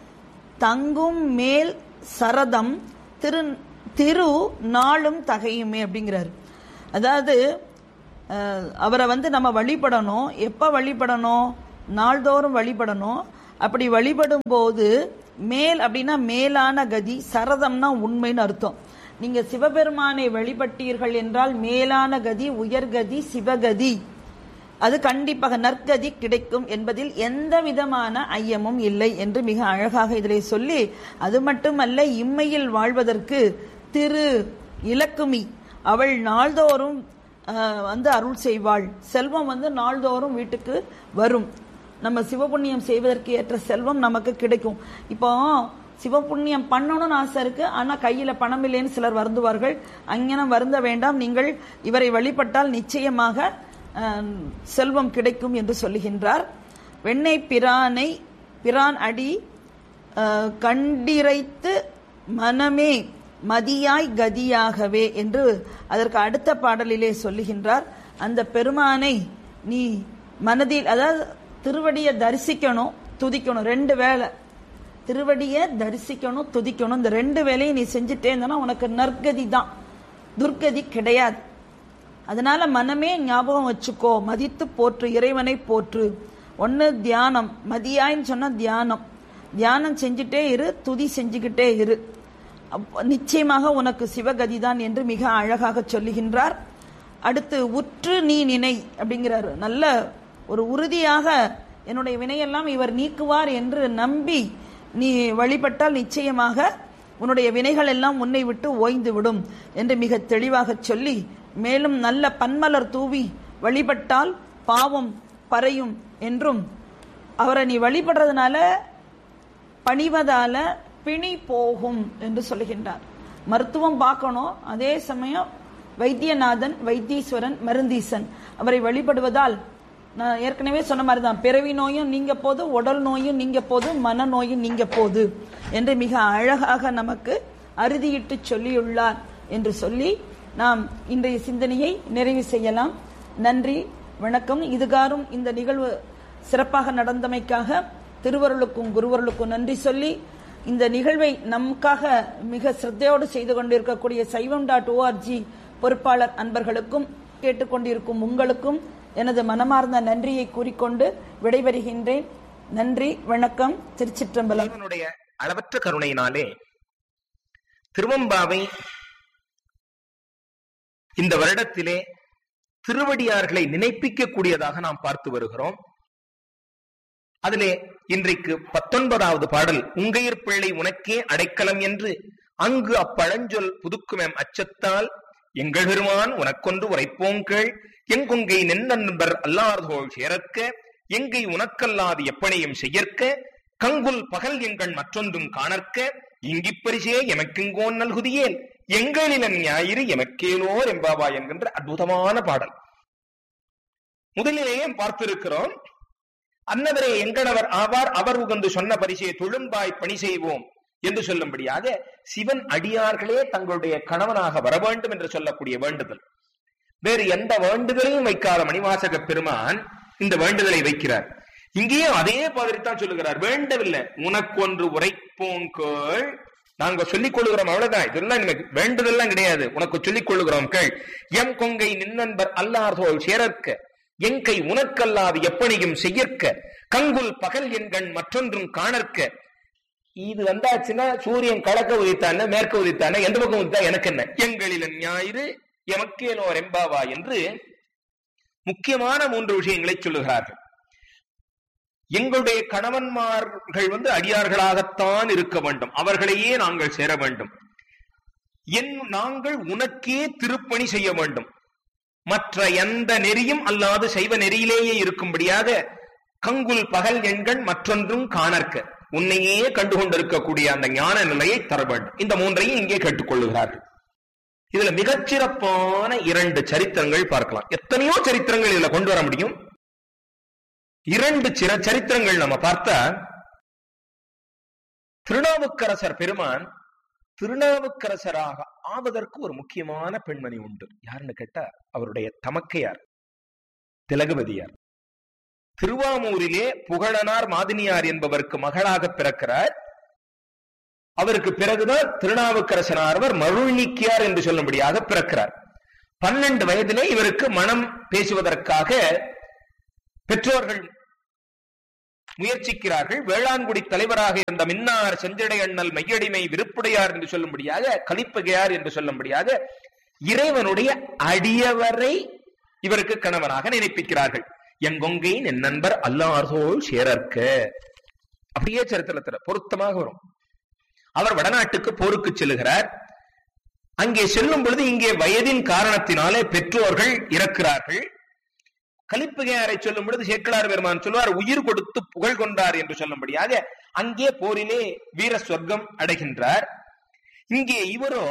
தங்கும் மேல் சரதம் திரு திரு நாளும் தகையுமே அப்படிங்கிறாரு அதாவது அஹ், அவரை வந்து நம்ம வழிபடணும் எப்ப வழிபடணும் நாள்தோறும் வழிபடணும் அப்படி வழிபடும் போது மேல் அப்படின்னா மேலான கதி சரதம்னா உண்மைன்னு அர்த்தம் நீங்க சிவபெருமானை வழிபட்டீர்கள் என்றால் மேலான கதி உயர்கதி சிவகதி அது கண்டிப்பாக நற்கதி கிடைக்கும் என்பதில் எந்த விதமான ஐயமும் இல்லை என்று மிக அழகாக இதிலே சொல்லி அது மட்டுமல்ல இம்மையில் வாழ்வதற்கு திரு இலக்குமி அவள் நாள்தோறும் ஆஹ், வந்து அருள் செய்வாள் செல்வம் வந்து நாள்தோறும் வீட்டுக்கு வரும் நம்ம சிவபுண்ணியம் செய்வதற்கு ஏற்ற செல்வம் நமக்கு கிடைக்கும் இப்போ சிவபுண்ணியம் பண்ணணும்னு ஆசை இருக்கு ஆனா கையில பணம் இல்லைன்னு சிலர் வருந்துவார்கள் அங்கனம் வருந்த வேண்டாம் நீங்கள் இவரை வழிபட்டால் நிச்சயமாக ஆஹ், செல்வம் கிடைக்கும் என்று சொல்லுகின்றார் வெண்ணெய் பிரானை பிரான் அடி ஆஹ், கண்டிரைத்து மனமே மதியாய் கதியாகவே என்று அதற்கு அடுத்த பாடலிலே சொல்லுகின்றார் அந்த பெருமானை நீ மனதில் அதாவது திருவடியை தரிசிக்கணும் துதிக்கணும் ரெண்டு வேளை திருவடியை தரிசிக்கணும் துதிக்கணும் இந்த ரெண்டு வேலையும் நீ செஞ்சுட்டே இருந்தனா உனக்கு நற்கதி தான் துர்கதி கிடையாது அதனால மனமே ஞாபகம் வச்சுக்கோ மதித்து போற்று இறைவனை போற்று ஒன்னு தியானம் மதியாயின்னு சொன்னா தியானம் தியானம் செஞ்சுட்டே இரு துதி செஞ்சுக்கிட்டே இரு அப்ப நிச்சயமாக உனக்கு சிவகதி தான் என்று மிக அழகாக சொல்லுகின்றார் அடுத்து உற்று நீ நினை அப்படிங்கிறாரு நல்ல ஒரு உறுதியாக என்னுடைய வினையெல்லாம் இவர் நீக்குவார் என்று நம்பி நீ வழிபட்டால் நிச்சயமாக உன்னுடைய வினைகள் எல்லாம் உன்னை விட்டு ஓய்ந்து விடும் என்று மிக தெளிவாக சொல்லி மேலும் நல்ல பன்மலர் தூவி வழிபட்டால் பாவம் பறையும் என்றும் அவரை நீ வழிபடுறதுனால பணிவதால பிணி போகும் என்று சொல்லுகின்றார் மருத்துவம் பார்க்கணும் அதே சமயம் வைத்தியநாதன் வைத்தீஸ்வரன் மருந்தீசன் அவரை வழிபடுவதால் நான் ஏற்கனவே சொன்ன மாதிரி தான் பிறவி நோயும் நீங்க போது உடல் நோயும் நீங்க போது மன நோயும் நீங்க போது என்று மிக அழகாக நமக்கு அறுதியிட்டு சொல்லியுள்ளார் என்று சொல்லி நாம் இன்றைய சிந்தனையை நிறைவு செய்யலாம் நன்றி வணக்கம் இதுகாரும் இந்த நிகழ்வு சிறப்பாக நடந்தமைக்காக திருவருளுக்கும் குருவருளுக்கும் நன்றி சொல்லி இந்த நிகழ்வை நமக்காக மிக சிரத்தையோடு செய்து கொண்டிருக்கக்கூடிய சைவம் டாட் ஓஆர்ஜி பொறுப்பாளர் அன்பர்களுக்கும் கேட்டுக்கொண்டிருக்கும் உங்களுக்கும் எனது மனமார்ந்த நன்றியை கூறிக்கொண்டு விடைபெறுகின்றேன் நன்றி வணக்கம் திருச்சிற்றம்பலம் இறைவனுடைய அளவற்ற கருணையினாலே திருவம்பாவை இந்த வருடத்திலே திருவடியார்களை நினைப்பிக்க கூடியதாக நாம் பார்த்து வருகிறோம் அதிலே இன்றைக்கு பத்தொன்பதாவது பாடல் உங்கையர் பிள்ளை உனக்கே அடைக்கலம் என்று அங்கு அப்பழஞ்சொல் புதுக்குமெம் அச்சத்தால் எங்கள் பெருமான் உனக்கொன்று உரைப்போங்கள் எங்கொங்கை நென்னன்பர் அல்லார்தோள் சேரற்க எங்கை உனக்கல்லாது எப்பனையும் செய்யற்க கங்குல் பகல் எங்கள் மற்றொன்றும் காணற்க இங்கிப்பரிசே எமக்குங்கோன் நல்குதியேல் எங்களிலன் ஞாயிறு எமக்கேலோர் எம்பாவா என்கின்ற அற்புதமான பாடல் முதலிலேயே பார்த்திருக்கிறோம் அன்னவரே எங்கனவர் ஆவார் அவர் உகந்து சொன்ன பரிசை தொழும்பாய் பணி செய்வோம் என்று சொல்லும்படியாக சிவன் அடியார்களே தங்களுடைய கணவனாக வர வேண்டும் என்று சொல்லக்கூடிய வேண்டுதல் வேறு எந்த வேண்டுதலையும் வைக்காத மணிவாசக பெருமான் இந்த வேண்டுதலை வைக்கிறார் இங்கேயும் அதே மாதிரி தான் சொல்லுகிறார் வேண்டவில்லை உனக்கொன்று உரைப்போம் கேள் நாங்க சொல்லிக் கொள்கிறோம் அவ்வளவுதான் இதெல்லாம் எனக்கு வேண்டுதெல்லாம் கிடையாது உனக்கு சொல்லிக் கொள்கிறோம் கேள் எம் கொங்கை நின்னன்பர் அல்லார்தோல் சேரற்க எங்கை உனக்கல்லாது எப்பணியும் செய்யற்க கங்குல் பகல் எண்கண் மற்றொன்றும் காணற்க இது வந்தாச்சுன்னா சூரியன் கிழக்க உதித்தான மேற்க உதித்தான எந்த பக்கம் உதித்தா எனக்கு என்ன எங்களில் ஞாயிறு எமக்கேலோ ரெம்பாவா என்று முக்கியமான மூன்று விஷயங்களை சொல்லுகிறார்கள் எங்களுடைய கணவன்மார்கள் வந்து அடியார்களாகத்தான் இருக்க வேண்டும் அவர்களையே நாங்கள் சேர வேண்டும் என் நாங்கள் உனக்கே திருப்பணி செய்ய வேண்டும் மற்ற எந்த நெறியும் அல்லாது சைவ நெறியிலேயே இருக்கும்படியாக கங்குல் பகல் எண்கள் மற்றொன்றும் காணற்க உன்னையே கண்டுகொண்டிருக்கக்கூடிய அந்த ஞான நிலையை தர வேண்டும் இந்த மூன்றையும் இங்கே கேட்டுக்கொள்ளுகிறார்கள் இதுல மிகச்சிறப்பான இரண்டு சரித்திரங்கள் பார்க்கலாம் எத்தனையோ சரித்திரங்கள் இதுல கொண்டு வர முடியும் இரண்டு சிற சரித்திரங்கள் நம்ம பார்த்தா திருநாவுக்கரசர் பெருமான் திருநாவுக்கரசராக ஆவதற்கு ஒரு முக்கியமான பெண்மணி உண்டு யாருன்னு கேட்டா அவருடைய தமக்கையார் திலகவதியார் திருவாமூரிலே புகழனார் மாதினியார் என்பவருக்கு மகளாக பிறக்கிறார் அவருக்கு பிறகுதான் திருநாவுக்கரசனார்வர் மருள்நீக்கியார் என்று சொல்லும்படியாக பிறக்கிறார் பன்னெண்டு வயதிலே இவருக்கு மனம் பேசுவதற்காக பெற்றோர்கள் முயற்சிக்கிறார்கள் வேளாண்குடி தலைவராக இருந்த மின்னார் செஞ்சடை அண்ணல் மையடிமை விருப்புடையார் என்று சொல்லும்படியாக கலிப்பகையார் என்று சொல்லும்படியாக இறைவனுடைய அடியவரை இவருக்கு கணவனாக நினைப்பிக்கிறார்கள் எங்கொங்கை என் நண்பர் அல்லார்தோள் சேரற்க அப்படியே சரித்திரத்துல பொருத்தமாக வரும் அவர் வடநாட்டுக்கு போருக்கு செல்லுகிறார் அங்கே செல்லும் பொழுது இங்கே வயதின் காரணத்தினாலே பெற்றோர்கள் இறக்கிறார்கள் கலிப்புகையாரை சொல்லும் பொழுது சேக்கலார் பெருமான் சொல்வார் உயிர் கொடுத்து புகழ் கொண்டார் என்று சொல்லும்படியாக அங்கே போரிலே வீர சொர்க்கம் அடைகின்றார் இங்கே இவரோ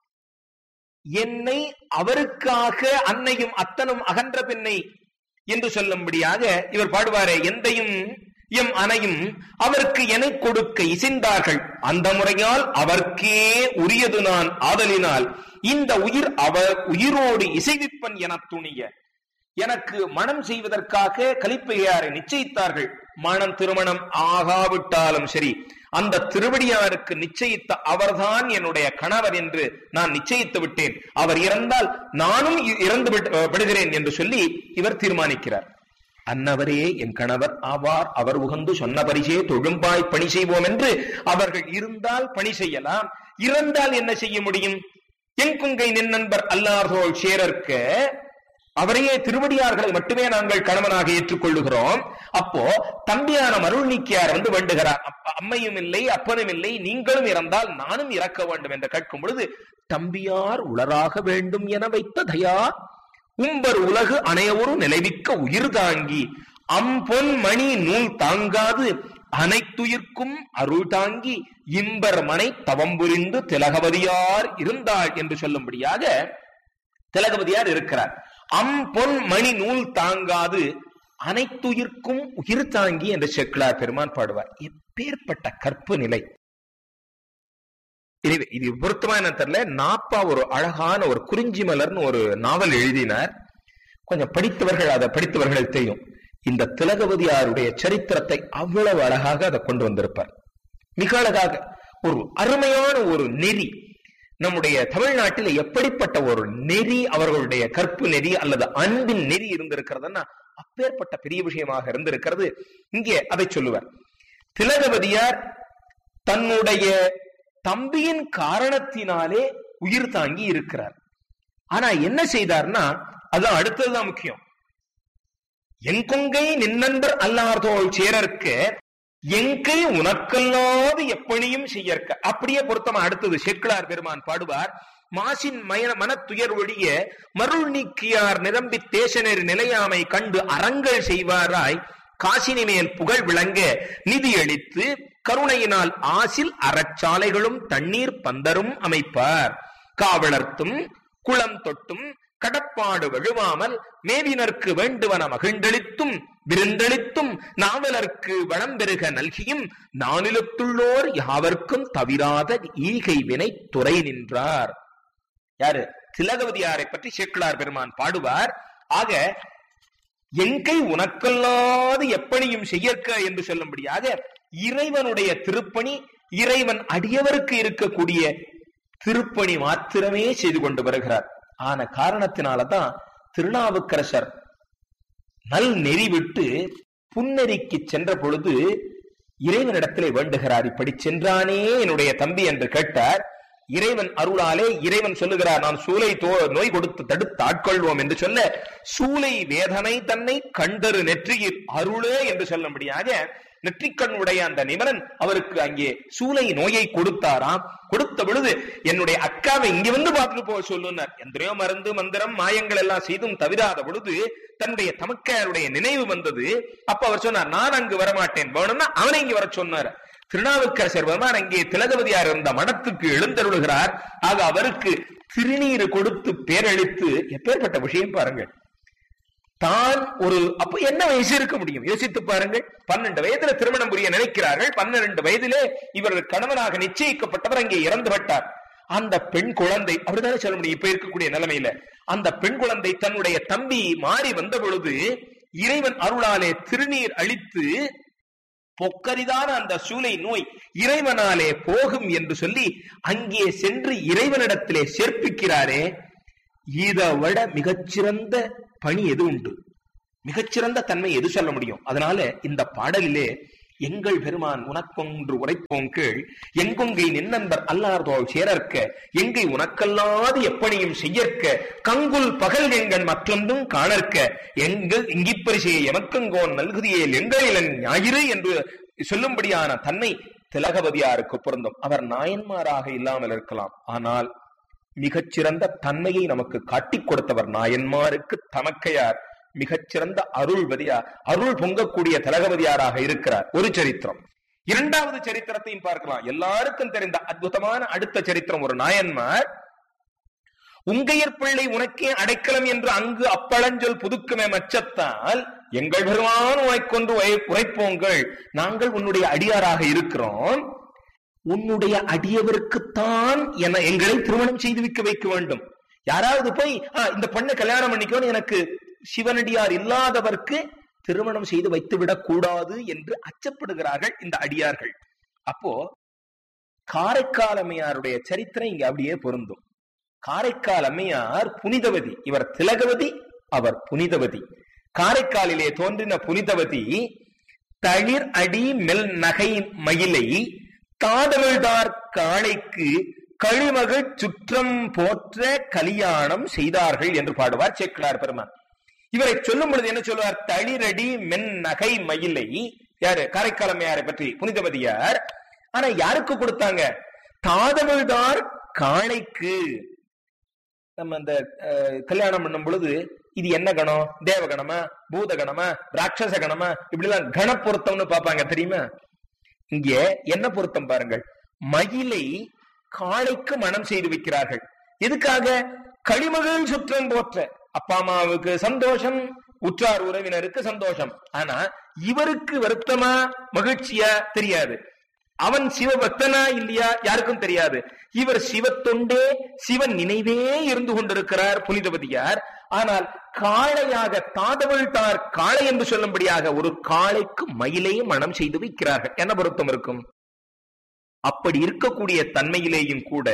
என்னை அவருக்காக அன்னையும் அத்தனும் அகன்ற பெண்ணை என்று சொல்லும்படியாக இவர் பாடுவாரே எந்தையும் எம் அனையும் அவருக்கு எனை கொடுக்க இசைந்தார்கள் அந்த முறையால் அவர்க்கே உரியது நான் ஆதலினால் இந்த உயிர் அவர் உயிரோடு இசைவிப்பன் என துணிய எனக்கு மனம் செய்வதற்காக கலிப்பையாரை நிச்சயித்தார்கள் மனம் திருமணம் ஆகாவிட்டாலும் சரி அந்த திருவடியாருக்கு நிச்சயித்த அவர்தான் என்னுடைய கணவர் என்று நான் நிச்சயித்து விட்டேன் அவர் இறந்தால் நானும் இ- இறந்து விட்டு- விடுகிறேன் என்று சொல்லி இவர் தீர்மானிக்கிறார் அன்னவரே என் கணவர் ஆவார் அவர் உகந்து சொன்ன பரிசே தொழும்பாய் பணி செய்வோம் என்று அவர்கள் இருந்தால் பணி செய்யலாம் இறந்தால் என்ன செய்ய முடியும் என் குங்கை நின் நண்பர் அல்லார்தோள் சேரற்க அவரையே திருவடியார்களை மட்டுமே நாங்கள் கணவனாக ஏற்றுக்கொள்ளுகிறோம் அப்போ தம்பியான மருள் நீக்கியார் வந்து வேண்டுகிறார் அப்ப அம்மையும் இல்லை அப்பனும் இல்லை நீங்களும் இறந்தால் நானும் இறக்க வேண்டும் என்று கேட்கும் பொழுது தம்பியார் உளராக வேண்டும் என வைத்த தயா உம்பர் உலகு அனையவரு நிலைவிக்க உயிர் தாங்கி அம்பொன் மணி நூல் தாங்காது அனைத்துயிர்க்கும் அருள் தாங்கி இம்பர் மனை தவம் புரிந்து திலகவதியார் இருந்தாள் என்று சொல்லும்படியாக திலகவதியார் இருக்கிறார் அம்பொன் மணி நூல் தாங்காது அனைத்துயிர்க்கும் உயிர் தாங்கி என்று செக்கிலார் பெருமான் பாடுவார் எப்பேற்பட்ட கற்பு நிலை எனவே இது பொருத்தமா என்ன தெரியல நாப்பா ஒரு அழகான ஒரு குறிஞ்சி மலர்னு ஒரு நாவல் எழுதினார் கொஞ்சம் படித்தவர்கள் அதை படித்தவர்கள் தெரியும் இந்த திலகவதியாருடைய சரித்திரத்தை அவ்வளவு அழகாக அதை கொண்டு வந்திருப்பார் மிக அழகாக ஒரு அருமையான ஒரு நெறி நம்முடைய தமிழ்நாட்டில் எப்படிப்பட்ட ஒரு நெறி அவர்களுடைய கற்பு நெறி அல்லது அன்பின் நெறி இருந்திருக்கிறதுன்னா அப்பேற்பட்ட பெரிய விஷயமாக இருந்திருக்கிறது இங்கே அதை சொல்லுவார் திலகவதியார் தன்னுடைய தம்பியின் காரணத்தினாலே உயிர் தாங்கி இருக்கிறார் ஆனா என்ன செய்தார்னா அதான் அடுத்ததுதான் முக்கியம் என் கொங்கை நின்னன்பர் அல்லார்தோள் சேரற்க எங்கை உனக்கல்லாது எப்பணியும் செய்யற்க அப்படியே பொருத்தமா அடுத்தது செக்கிலார் பெருமான் பாடுவார் மாசின் மய மனத்துயர் ஒழிய மருள் நீக்கியார் நிரம்பி தேசனர் நிலையாமை கண்டு அறங்கள் செய்வாராய் காசினி மேல் புகழ் விளங்க நிதி அளித்து கருணையினால் ஆசில் அறச்சாலைகளும் தண்ணீர் பந்தரும் அமைப்பார் காவலர்த்தும் குளம் தொட்டும் கடப்பாடு வழுவாமல் மேவினர்க்கு வேண்டுவன மகிழ்ந்தளித்தும் விருந்தளித்தும் நாவலர்க்கு வளம் பெருக நல்கியும் நானிலத்துள்ளோர் யாவர்க்கும் தவிராத ஈகை வினை துறை நின்றார் யாரு திலகவதியாரை பற்றி சேக்கிழார் பெருமான் பாடுவார் ஆக எங்கை உனக்கல்லாது எப்பணியும் செய்யற்க என்று சொல்லும்படியாக இறைவனுடைய திருப்பணி இறைவன் அடியவருக்கு இருக்கக்கூடிய திருப்பணி மாத்திரமே செய்து கொண்டு வருகிறார் ஆன காரணத்தினாலதான் திருநாவுக்கரசர் நல் நெறி விட்டு புன்னெறிக்கு சென்ற பொழுது இறைவனிடத்திலே வேண்டுகிறார் இப்படி சென்றானே என்னுடைய தம்பி என்று கேட்டார் இறைவன் அருளாலே இறைவன் சொல்லுகிறார் நான் சூலை தோ நோய் கொடுத்து தடுத்து ஆட்கொள்வோம் என்று சொல்ல சூலை வேதனை தன்னை கண்டரு நெற்றியில் அருளே என்று சொல்லும்படியாக நெற்றிக்கண்ணுடைய அந்த நிமலன் அவருக்கு அங்கே சூலை நோயை கொடுத்தாராம் கொடுத்த பொழுது என்னுடைய அக்காவை இங்க வந்து பார்த்துட்டு போக சொல்லுனார் எந்திரையோ மருந்து மந்திரம் மாயங்கள் எல்லாம் செய்தும் தவிராத பொழுது தன்னுடைய தமக்கையாருடைய நினைவு வந்தது அப்ப அவர் சொன்னார் நான் அங்கு வரமாட்டேன் வேணும்னா அவனை இங்க வர சொன்னார் திருநாவுக்கரசர் பெருமான் அங்கே திலகவதியார் இருந்த மடத்துக்கு எழுந்தருளுகிறார் ஆக அவருக்கு திருநீர் கொடுத்து பேரளித்து எப்பேற்பட்ட விஷயம் பாருங்கள் தான் ஒரு அப்ப என்ன வயசு இருக்க முடியும் யோசித்து பாருங்கள் பன்னெண்டு வயதுல திருமணம் புரிய நினைக்கிறார்கள் பன்னிரண்டு வயதிலே இவர் கணவனாக நிச்சயிக்கப்பட்டவர் அங்கே இறந்து விட்டார் அந்த பெண் குழந்தை அப்படித்தானே சொல்ல முடியும் இப்ப இருக்கக்கூடிய நிலைமையில அந்த பெண் குழந்தை தன்னுடைய தம்பி மாறி வந்த பொழுது இறைவன் அருளாலே திருநீர் அளித்து பொக்கரிதான அந்த சூளை நோய் இறைவனாலே போகும் என்று சொல்லி அங்கே சென்று இறைவனிடத்திலே சேர்ப்பிக்கிறாரே இதை விட மிகச்சிறந்த பணி எது உண்டு மிகச்சிறந்த தன்மை எது சொல்ல முடியும் அதனால இந்த பாடலிலே எங்கள் பெருமான் உனக்கொன்று உரைப்போம் கீழ் எங்கொங்கை நின்னன்பர் அல்லார்தோள் சேரற்க எங்கை உனக்கல்லாது எப்பணியும் செய்யற்க கங்குல் பகல் எங்கன் மற்றொன்றும் காணற்க எங்கு இங்கிப்பரிசையை எமக்கங்கோன் நல்குதியேல் எங்களிலன் ஞாயிறு என்று சொல்லும்படியான தன்னை திலகவதியாருக்கு பொருந்தும் அவர் நாயன்மாராக இல்லாமல் இருக்கலாம் ஆனால் மிகச்சிறந்த தன்மையை நமக்கு காட்டிக் கொடுத்தவர் நாயன்மாருக்கு தமக்கையார் மிகச்சிறந்த அருள்வதியார் அருள் பொங்கக்கூடிய தலகவதியாராக இருக்கிறார் ஒரு சரித்திரம் இரண்டாவது சரித்திரத்தையும் பார்க்கலாம் எல்லாருக்கும் தெரிந்த அற்புதமான அடுத்த சரித்திரம் ஒரு நாயன்மார் உங்கையர் பிள்ளை உனக்கே அடைக்கலம் என்று அங்கு அப்பழஞ்சொல் புதுக்குமே மச்சத்தால் எங்கள் பெருமான் உனைக்கொண்டு உரை- உரைப்போங்கள் நாங்கள் உன்னுடைய அடியாராக இருக்கிறோம் உன்னுடைய அடியவருக்குத்தான் என எங்களை திருமணம் செய்து வைக்க வைக்க வேண்டும் யாராவது போய் "ஆ, இந்த பொண்ணை கல்யாணம் பண்ணிக்கோன்னு எனக்கு சிவனடியார் இல்லாதவர்க்கு திருமணம் செய்து வைத்து விடக் கூடாது என்று அச்சப்படுகிறார்கள் இந்த அடியார்கள் அப்போ காரைக்கால் அம்மையாருடைய சரித்திரம் இங்க அப்படியே பொருந்தும் காரைக்கால் அம்மையார் புனிதவதி இவர் திலகவதி அவர் புனிதவதி காரைக்காலிலே தோன்றின புனிதவதி தளிர் அடி மெல் நகை மயிலை தாதமிழ்தார் காளைக்கு கழிமகள் சுற்றம் போற்ற கலியாணம் செய்தார்கள் என்று பாடுவார் சேக்கிழார் பெருமான் இவரை சொல்லும் பொழுது என்ன சொல்லுவார் தளிரடி மென் நகை மயிலை யாரு காரைக்காலமையாரை பற்றி புனிதவதியார் ஆனா யாருக்கு கொடுத்தாங்க தாதமிழ்தார் காளைக்கு நம்ம அந்த அஹ், கல்யாணம் பண்ணும் பொழுது இது என்ன கணம் தேவகணமா பூதகணமா ராட்சச கணமா இப்படி எல்லாம் கண பொருத்தம்னு பாப்பாங்க தெரியுமா இங்க என்ன பொருத்தம் பாருங்கள் மயிலை காளைக்கு மனம் செய்து வைக்கிறார்கள் எதுக்காக களிமகள் சுற்றம் போற்ற அப்பா அம்மாவுக்கு சந்தோஷம் உற்றார் உறவினருக்கு சந்தோஷம் ஆனா இவருக்கு வருத்தமா மகிழ்ச்சியா தெரியாது அவன் சிவபக்தனா இல்லையா யாருக்கும் தெரியாது இவர் சிவத்தொண்டே சிவன் நினைவே இருந்து கொண்டிருக்கிறார் புனிதவதியார் ஆனால் காளையாக தாதவழ்த்தார் காளை என்று சொல்லும்படியாக ஒரு காளைக்கு மயிலை மனம் செய்து வைக்கிறார்கள் என்ன பொருத்தம் இருக்கும் அப்படி இருக்கக்கூடிய தன்மையிலேயும் கூட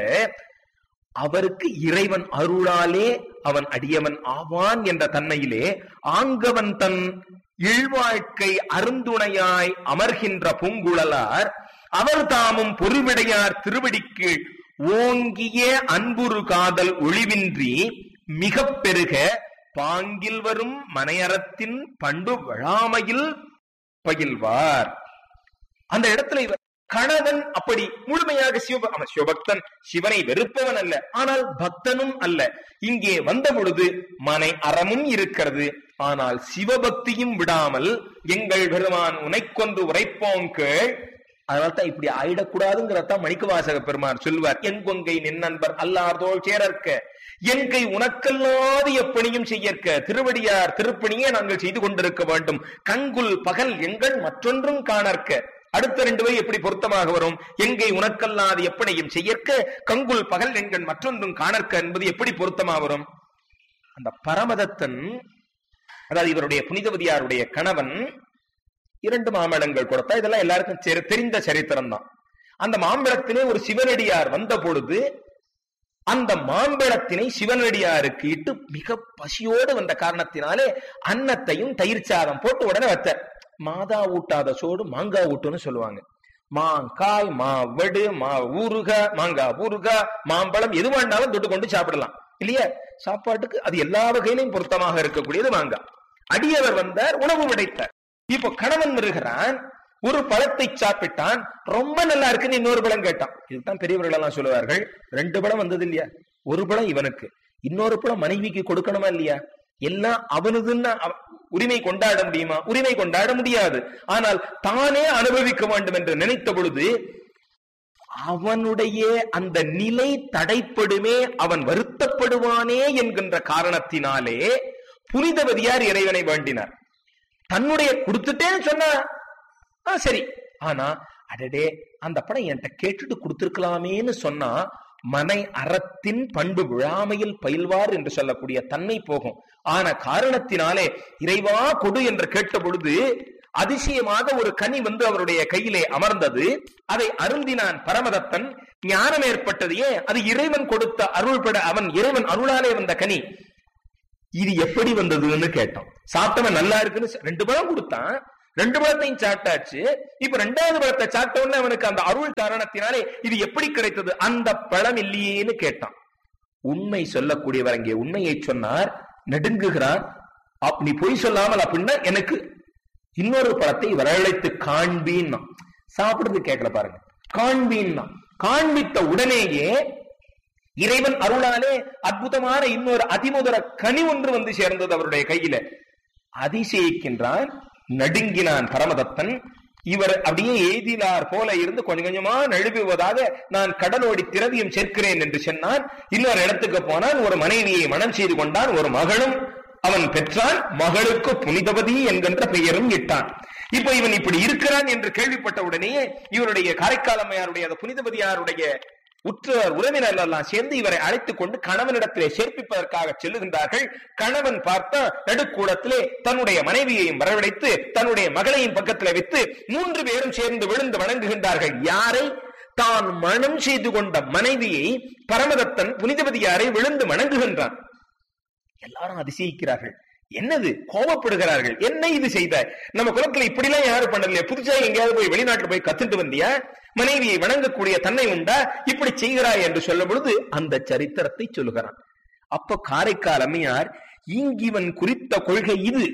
அவருக்கு இறைவன் அருளாலே அவன் அடியவன் ஆவான் என்ற தன்மையிலே ஆங்கவன் தன் இழ்வாழ்க்கை அருந்துணையாய் அமர்கின்ற பூங்குழலார் அவர் தாமும் பொறுவிடையார் திருவடிக்கு ஓங்கிய அன்புரு காதல் ஒளிவின்றி மிகப் பெருக பாங்கில் வரும் மனையறத்தின் பண்பு வழாமையில் பயில்வார் அந்த இடத்துல இவர் கணவன் அப்படி முழுமையாக சிவ அவன் சிவபக்தன் சிவனை வெறுப்பவன் அல்ல ஆனால் பக்தனும் அல்ல இங்கே வந்த பொழுது மனை அறமும் இருக்கிறது ஆனால் சிவபக்தியும் விடாமல் எங்கள் பெருமான் உனைக்கொண்டு உரைப்போம் கேள் அதனால்தான் இப்படி ஆயிடக்கூடாதுங்கிறதான் மணிக்க வாசக பெருமான் சொல்வார் என் கொங்கை நின் நண்பர் அல்லார்தோள் சேரற்க எங்கை உனக்கல்லாது எப்பணியும் செய்யற்க திருவடியார் திருப்பணியே நாங்கள் செய்து கொண்டிருக்க வேண்டும் கங்குல் பகல் எங்கள் மற்றொன்றும் காணற்க அடுத்த ரெண்டு வரி எப்படி பொருத்தமாக வரும் எங்கை உனக்கல்லாது எப்பனையும் செய்யற்க கங்குல் பகல் எங்கள் மற்றொன்றும் காணற்க என்பது எப்படி பொருத்தமா வரும் அந்த பரமதத்தன் அதாவது இவருடைய புனிதவதியாருடைய கணவன் இரண்டு மாம்பழங்கள் கொடுத்தா இதெல்லாம் எல்லாருக்கும் தெரி- தெரிந்த சரித்திரம் தான் அந்த மாம்பழத்திலே ஒரு சிவனடியார் வந்த பொழுது அந்த மாம்பழத்தினை சிவனடியாருக்கு இட்டு மிக பசியோடு வந்த காரணத்தினாலே அன்னத்தையும் தயிர் சாதம் போட்டு உடனே வைத்தார் மாதா ஊட்டாத சோடு மாங்காய் ஊட்டுன்னு சொல்லுவாங்க மாங்காய் மாவடு மா ஊறுக மாங்காய் ஊறுக மாம்பழம் எது வேண்டாலும் தொட்டு கொண்டு சாப்பிடலாம் இல்லையா சாப்பாட்டுக்கு அது எல்லா வகையிலும் பொருத்தமாக இருக்கக்கூடியது மாங்காய் அடியவர் வந்தார் உணவு விடைத்தார் இப்போ கணவன் வருகிறான் ஒரு பழத்தை சாப்பிட்டான் ரொம்ப நல்லா இருக்குன்னு இன்னொரு பழம் கேட்டான் இதுதான் பெரியவர்கள் எல்லாம் சொல்லுவார்கள் ரெண்டு பழம் வந்தது இல்லையா ஒரு பழம் இவனுக்கு இன்னொரு பழம் மனைவிக்கு கொடுக்கணுமா இல்லையா எல்லாம் அவனதுன்னு அவ- உரிமை கொண்டாட முடியுமா உரிமை கொண்டாட முடியாது ஆனால் தானே அனுபவிக்க வேண்டும் என்று நினைத்த பொழுது அவனுடைய அந்த நிலை தடைப்படுமே அவன் வருத்தப்படுவானே என்கின்ற காரணத்தினாலே புனிதவதியார் இறைவனை வேண்டினார் தன்னுடைய கொடுத்துட்டேன்னு சொன்னா ஆ, சரி ஆனா அடடே அந்த படம் என்கிட்ட கேட்டுட்டு கொடுத்திருக்கலாமேன்னு சொன்னா மனை அறத்தின் பண்பு விழாமையில் பயில்வார் என்று சொல்லக்கூடிய தன்மை போகும் ஆன காரணத்தினாலே இறைவா கொடு என்று கேட்ட பொழுது அதிசயமாக ஒரு கனி வந்து அவருடைய கையிலே அமர்ந்தது அதை அருந்தினான் பரமதத்தன் ஞானம் ஏற்பட்டதையே அது இறைவன் கொடுத்த அருள்பட அவன் இறைவன் அருளாலே வந்த கனி இது எப்படி வந்ததுன்னு கேட்டோம் சாப்பிட்டவன் நல்லா இருக்குன்னு சொ- ரெண்டு பழம் கொடுத்தான் ரெண்டு பழத்தையும் சாப்பிட்டாச்சு இப்ப ரெண்டாவது பழத்தை சாப்பிட்ட உடனே அவனுக்கு அந்த அருள் காரணத்தினாலே இது எப்படி கிடைத்தது அந்த பழம் இல்லையேன்னு கேட்டான் உண்மை சொல்லக்கூடியவர் அங்கே உண்மையை சொன்னார் நடுங்குகிறான் அப் நீ பொய் சொல்லாமல் அப்படின்னா எனக்கு இன்னொரு பழத்தை வரவழைத்து காண்பீன்னா சாப்பிடுறது கேட்கல பாருங்க காண்பீன்னா காண்பித்த உடனேயே இறைவன் அருளாலே அற்புதமான இன்னொரு அதிமுதர கனி ஒன்று வந்து சேர்ந்தது அவருடைய கையில அதிசயிக்கின்றான் நடுங்கினான் பரமதத்தன் இவர் அப்படியே எய்தினார் போல இருந்து கொஞ்சம் கொஞ்சமா நழுவுவதாக நான் கடலோடி திரவியம் சேர்க்கிறேன் என்று சொன்னான் இன்னொரு இடத்துக்கு போனான் ஒரு மனைவியை மனம் செய்து கொண்டான் ஒரு மகளும் அவன் பெற்றான் மகளுக்கு புனிதவதி என்கின்ற பெயரும் இட்டான் இப்ப இவன் இப்படி இருக்கிறான் என்று கேள்விப்பட்ட உடனேயே இவருடைய காரைக்காலம்மையாருடைய அந்த புனிதவதியாருடைய உற்றவர் உறவினர் எல்லாம் சேர்ந்து இவரை அழைத்துக் கொண்டு கணவனிடத்திலே சேர்ப்பிப்பதற்காக செல்லுகின்றார்கள் கணவன் பார்த்த நடுக்கூடத்திலே தன்னுடைய மனைவியையும் வரவழைத்து தன்னுடைய மகளையும் பக்கத்திலே வைத்து மூன்று பேரும் சேர்ந்து விழுந்து வணங்குகின்றார்கள் யாரை தான் மனம் செய்து கொண்ட மனைவியை பரமதத்தன் புனிதவதியாரை விழுந்து வணங்குகின்றான் எல்லாரும் அதிசயிக்கிறார்கள் என்னது கோபப்படுகிறார்கள் என்ன இது செய்த நம்ம குலத்துல இப்படி எல்லாம் யாரும் பண்ணலையே புதுசா எங்கேயாவது போய் வெளிநாட்டுல போய் கத்துட்டு வந்தியா மனைவியை வணங்கக்கூடிய தன்னை உண்டா இப்படி செய்கிறாய் என்று சொல்லும் பொழுது அந்த சரித்திரத்தை சொல்லுகிறான் அப்ப காரைக்கால் அம்மையார் இங்கிவன் குறித்த கொள்கை இது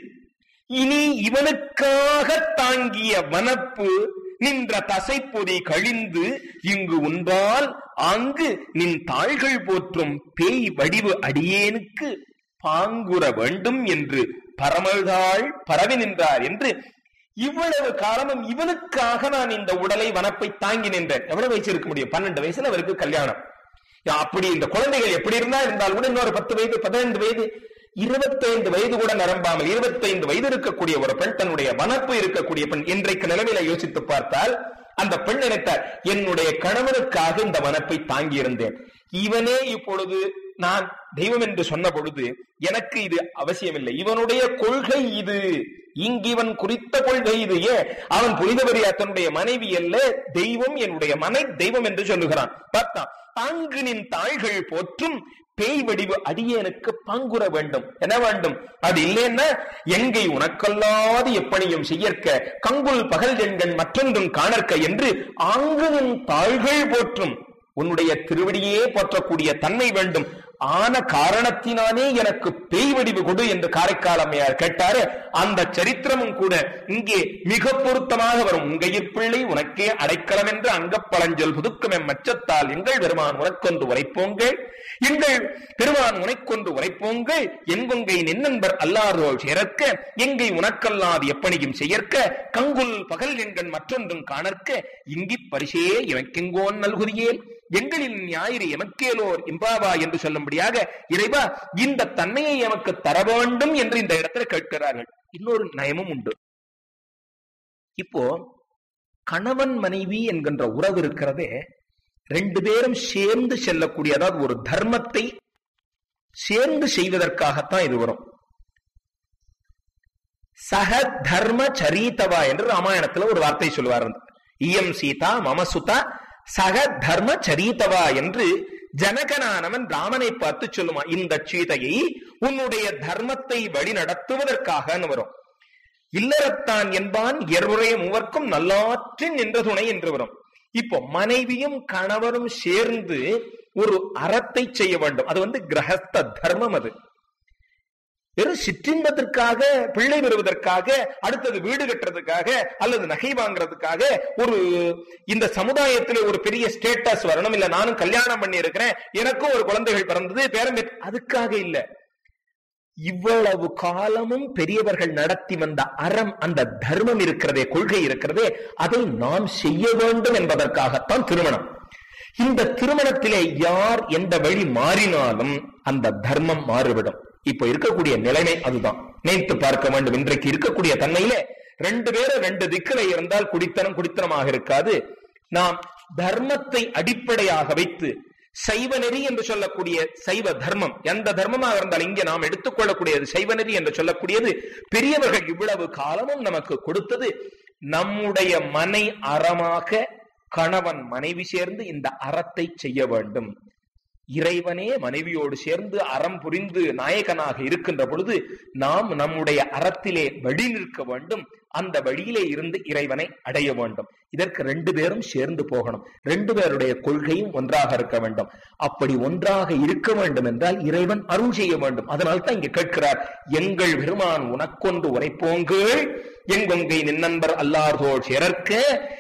இனி இவனுக்காக தாங்கிய வனப்பு நின்ற தசைப்பொதி கழிந்து இங்கு உண்டால் அங்கு நின் தாள்கள் போற்றும் பேய் வடிவு அடியேனுக்கு பாங்குற வேண்டும் என்று பரமழ்தாள் பரவி நின்றார் என்று இவ்வளவு காலமும் இவனுக்காக நான் இந்த உடலை வனப்பை தாங்கி நின்றேன் எவ்வளவு வயசு இருக்க முடியும் பன்னெண்டு வயசுல அவருக்கு கல்யாணம் யா, அப்படி இந்த குழந்தைகள் எப்படி இருந்தா இருந்தால் கூட இன்னொரு பத்து வயது பதினைந்து வயது இருபத்தைந்து வயது கூட நிரம்பாமல் இருபத்தைந்து வயது இருக்கக்கூடிய ஒரு பெண் தன்னுடைய வனப்பு இருக்கக்கூடிய பெண் இன்றைக்கு நிலைமையில யோசித்து பார்த்தால் அந்த பெண் நினைத்தார் என்னுடைய கணவனுக்காக இந்த வனப்பை தாங்கி இருந்தேன் இவனே இப்பொழுது நான் தெய்வம் என்று சொன்ன பொழுது எனக்கு இது அவசியமில்லை இவனுடைய கொள்கை இது இங்கிவன் குறித்த கொள்கை இது ஏன் அவன் புனிதவரியா தன்னுடைய மனைவி அல்ல தெய்வம் என்னுடைய மனை தெய்வம் என்று சொல்லுகிறான் பார்த்தான் தாங்கினின் தாள்கள் போற்றும் பேய் வடிவு அடியேனுக்கு பங்குற வேண்டும் என்ன வேண்டும் அது இல்லைன்னா எங்கை உனக்கல்லாது எப்பணியும் செய்யற்க கங்குல் பகல் எண்கள் மற்றொன்றும் காணற்க என்று ஆங்குனின் தாள்கள் போற்றும் உன்னுடைய திருவடியே போற்றக்கூடிய தன்மை வேண்டும் ஆன காரணத்தினாலே எனக்கு பேய் வடிவு கொடு என்று காரைக்கால் அம்மையார் கேட்டாரு அந்த சரித்திரமும் கூட இங்கே மிக பொருத்தமாக வரும் உங்கையிற் பிள்ளை உனக்கே அடைக்கலம் என்று அங்கப்பழஞ்சொல் புதுக்கும் எம் மச்சத்தால் எங்கள் பெருமான் உனக்கொன்று உரைப்போங்கள் எங்கள் பெருமான் உனைக்கொன்று உரைப்போங்கள் எங்கொங்கை நின்னன்பர் அல்லாதோள் சேரற்க எங்கை உனக்கல்லாது எப்பணியும் செய்யற்க கங்குல் பகல் எண்கண் மற்றொன்றும் காணற்க இங்கிப் பரிசே எமக்கெங்கோன் நல்குதியேல் எங்களின் ஞாயிறு எமக்கேலோர் இம்பாவா என்று சொல்லும்படியாக இறைவா இந்த தன்மையை எமக்கு தர வேண்டும் என்று இந்த இடத்துல கேட்கிறார்கள் இன்னொரு நயமும் உண்டு இப்போ கணவன் மனைவி என்கின்ற உறவு இருக்கிறதே ரெண்டு பேரும் சேர்ந்து செல்லக்கூடிய அதாவது ஒரு தர்மத்தை சேர்ந்து செய்வதற்காகத்தான் இது வரும் சக தர்ம சரித்தவா என்று ராமாயணத்துல ஒரு வார்த்தை சொல்லுவார் இயம் சீதா மமசுதா சக தர்ம சரித்தவா என்று ஜனகனானவன் ராமனை பார்த்து சொல்லுமா இந்த சீதையை உன்னுடைய தர்மத்தை வழி நடத்துவதற்காக வரும் இல்லறத்தான் என்பான் எருடைய மூவர்க்கும் நல்லாற்றின் என்ற துணை என்று வரும் இப்போ மனைவியும் கணவரும் சேர்ந்து ஒரு அறத்தை செய்ய வேண்டும் அது வந்து கிரகஸ்த தர்மம் அது வெறும் சிற்றின்பத்திற்காக பிள்ளை பெறுவதற்காக அடுத்தது வீடு கட்டுறதுக்காக அல்லது நகை வாங்குறதுக்காக ஒரு இந்த சமுதாயத்துல ஒரு பெரிய ஸ்டேட்டஸ் வரணும் இல்ல நானும் கல்யாணம் பண்ணி இருக்கிறேன் எனக்கும் ஒரு குழந்தைகள் பிறந்தது பேரம் பெற்று- அதுக்காக இல்ல இவ்வளவு காலமும் பெரியவர்கள் நடத்தி வந்த அறம் அந்த தர்மம் இருக்கிறதே கொள்கை இருக்கிறதே அதை நாம் செய்ய வேண்டும் என்பதற்காகத்தான் திருமணம் இந்த திருமணத்திலே யார் எந்த வழி மாறினாலும் அந்த தர்மம் மாறுவிடும் இப்போ இருக்கக்கூடிய நிலைமை அதுதான் நினைத்து பார்க்க வேண்டும் இன்றைக்கு இருக்கக்கூடிய தன்மையிலே ரெண்டு பேரும் ரெண்டு திக்கில இருந்தால் குடித்தனம் குடித்தனமாக இருக்காது நாம் தர்மத்தை அடிப்படையாக வைத்து சைவ நெறி என்று சொல்லக்கூடிய சைவ தர்மம் எந்த தர்மமாக இருந்தாலும் இங்கே நாம் எடுத்துக்கொள்ளக்கூடியது சைவ நெறி என்று சொல்லக்கூடியது பெரியவர்கள் இவ்வளவு காலமும் நமக்கு கொடுத்தது நம்முடைய மனை அறமாக கணவன் மனைவி சேர்ந்து இந்த அறத்தை செய்ய வேண்டும் இறைவனே மனைவியோடு சேர்ந்து அறம் புரிந்து நாயகனாக இருக்கின்ற பொழுது நாம் நம்முடைய அறத்திலே வழி நிற்க வேண்டும் அந்த வழியிலே இருந்து இறைவனை அடைய வேண்டும் இதற்கு ரெண்டு பேரும் சேர்ந்து போகணும் ரெண்டு பேருடைய கொள்கையும் ஒன்றாக இருக்க வேண்டும் அப்படி ஒன்றாக இருக்க வேண்டும் என்றால் இறைவன் அருள் செய்ய வேண்டும் அதனால தான் இங்க கேட்கிறார் எங்கள் பெருமான் உனக்கொன்று உரைப்போங்கள் எங்கொங்கை நின்னன்பர் அல்லார்தோள் சேரற்க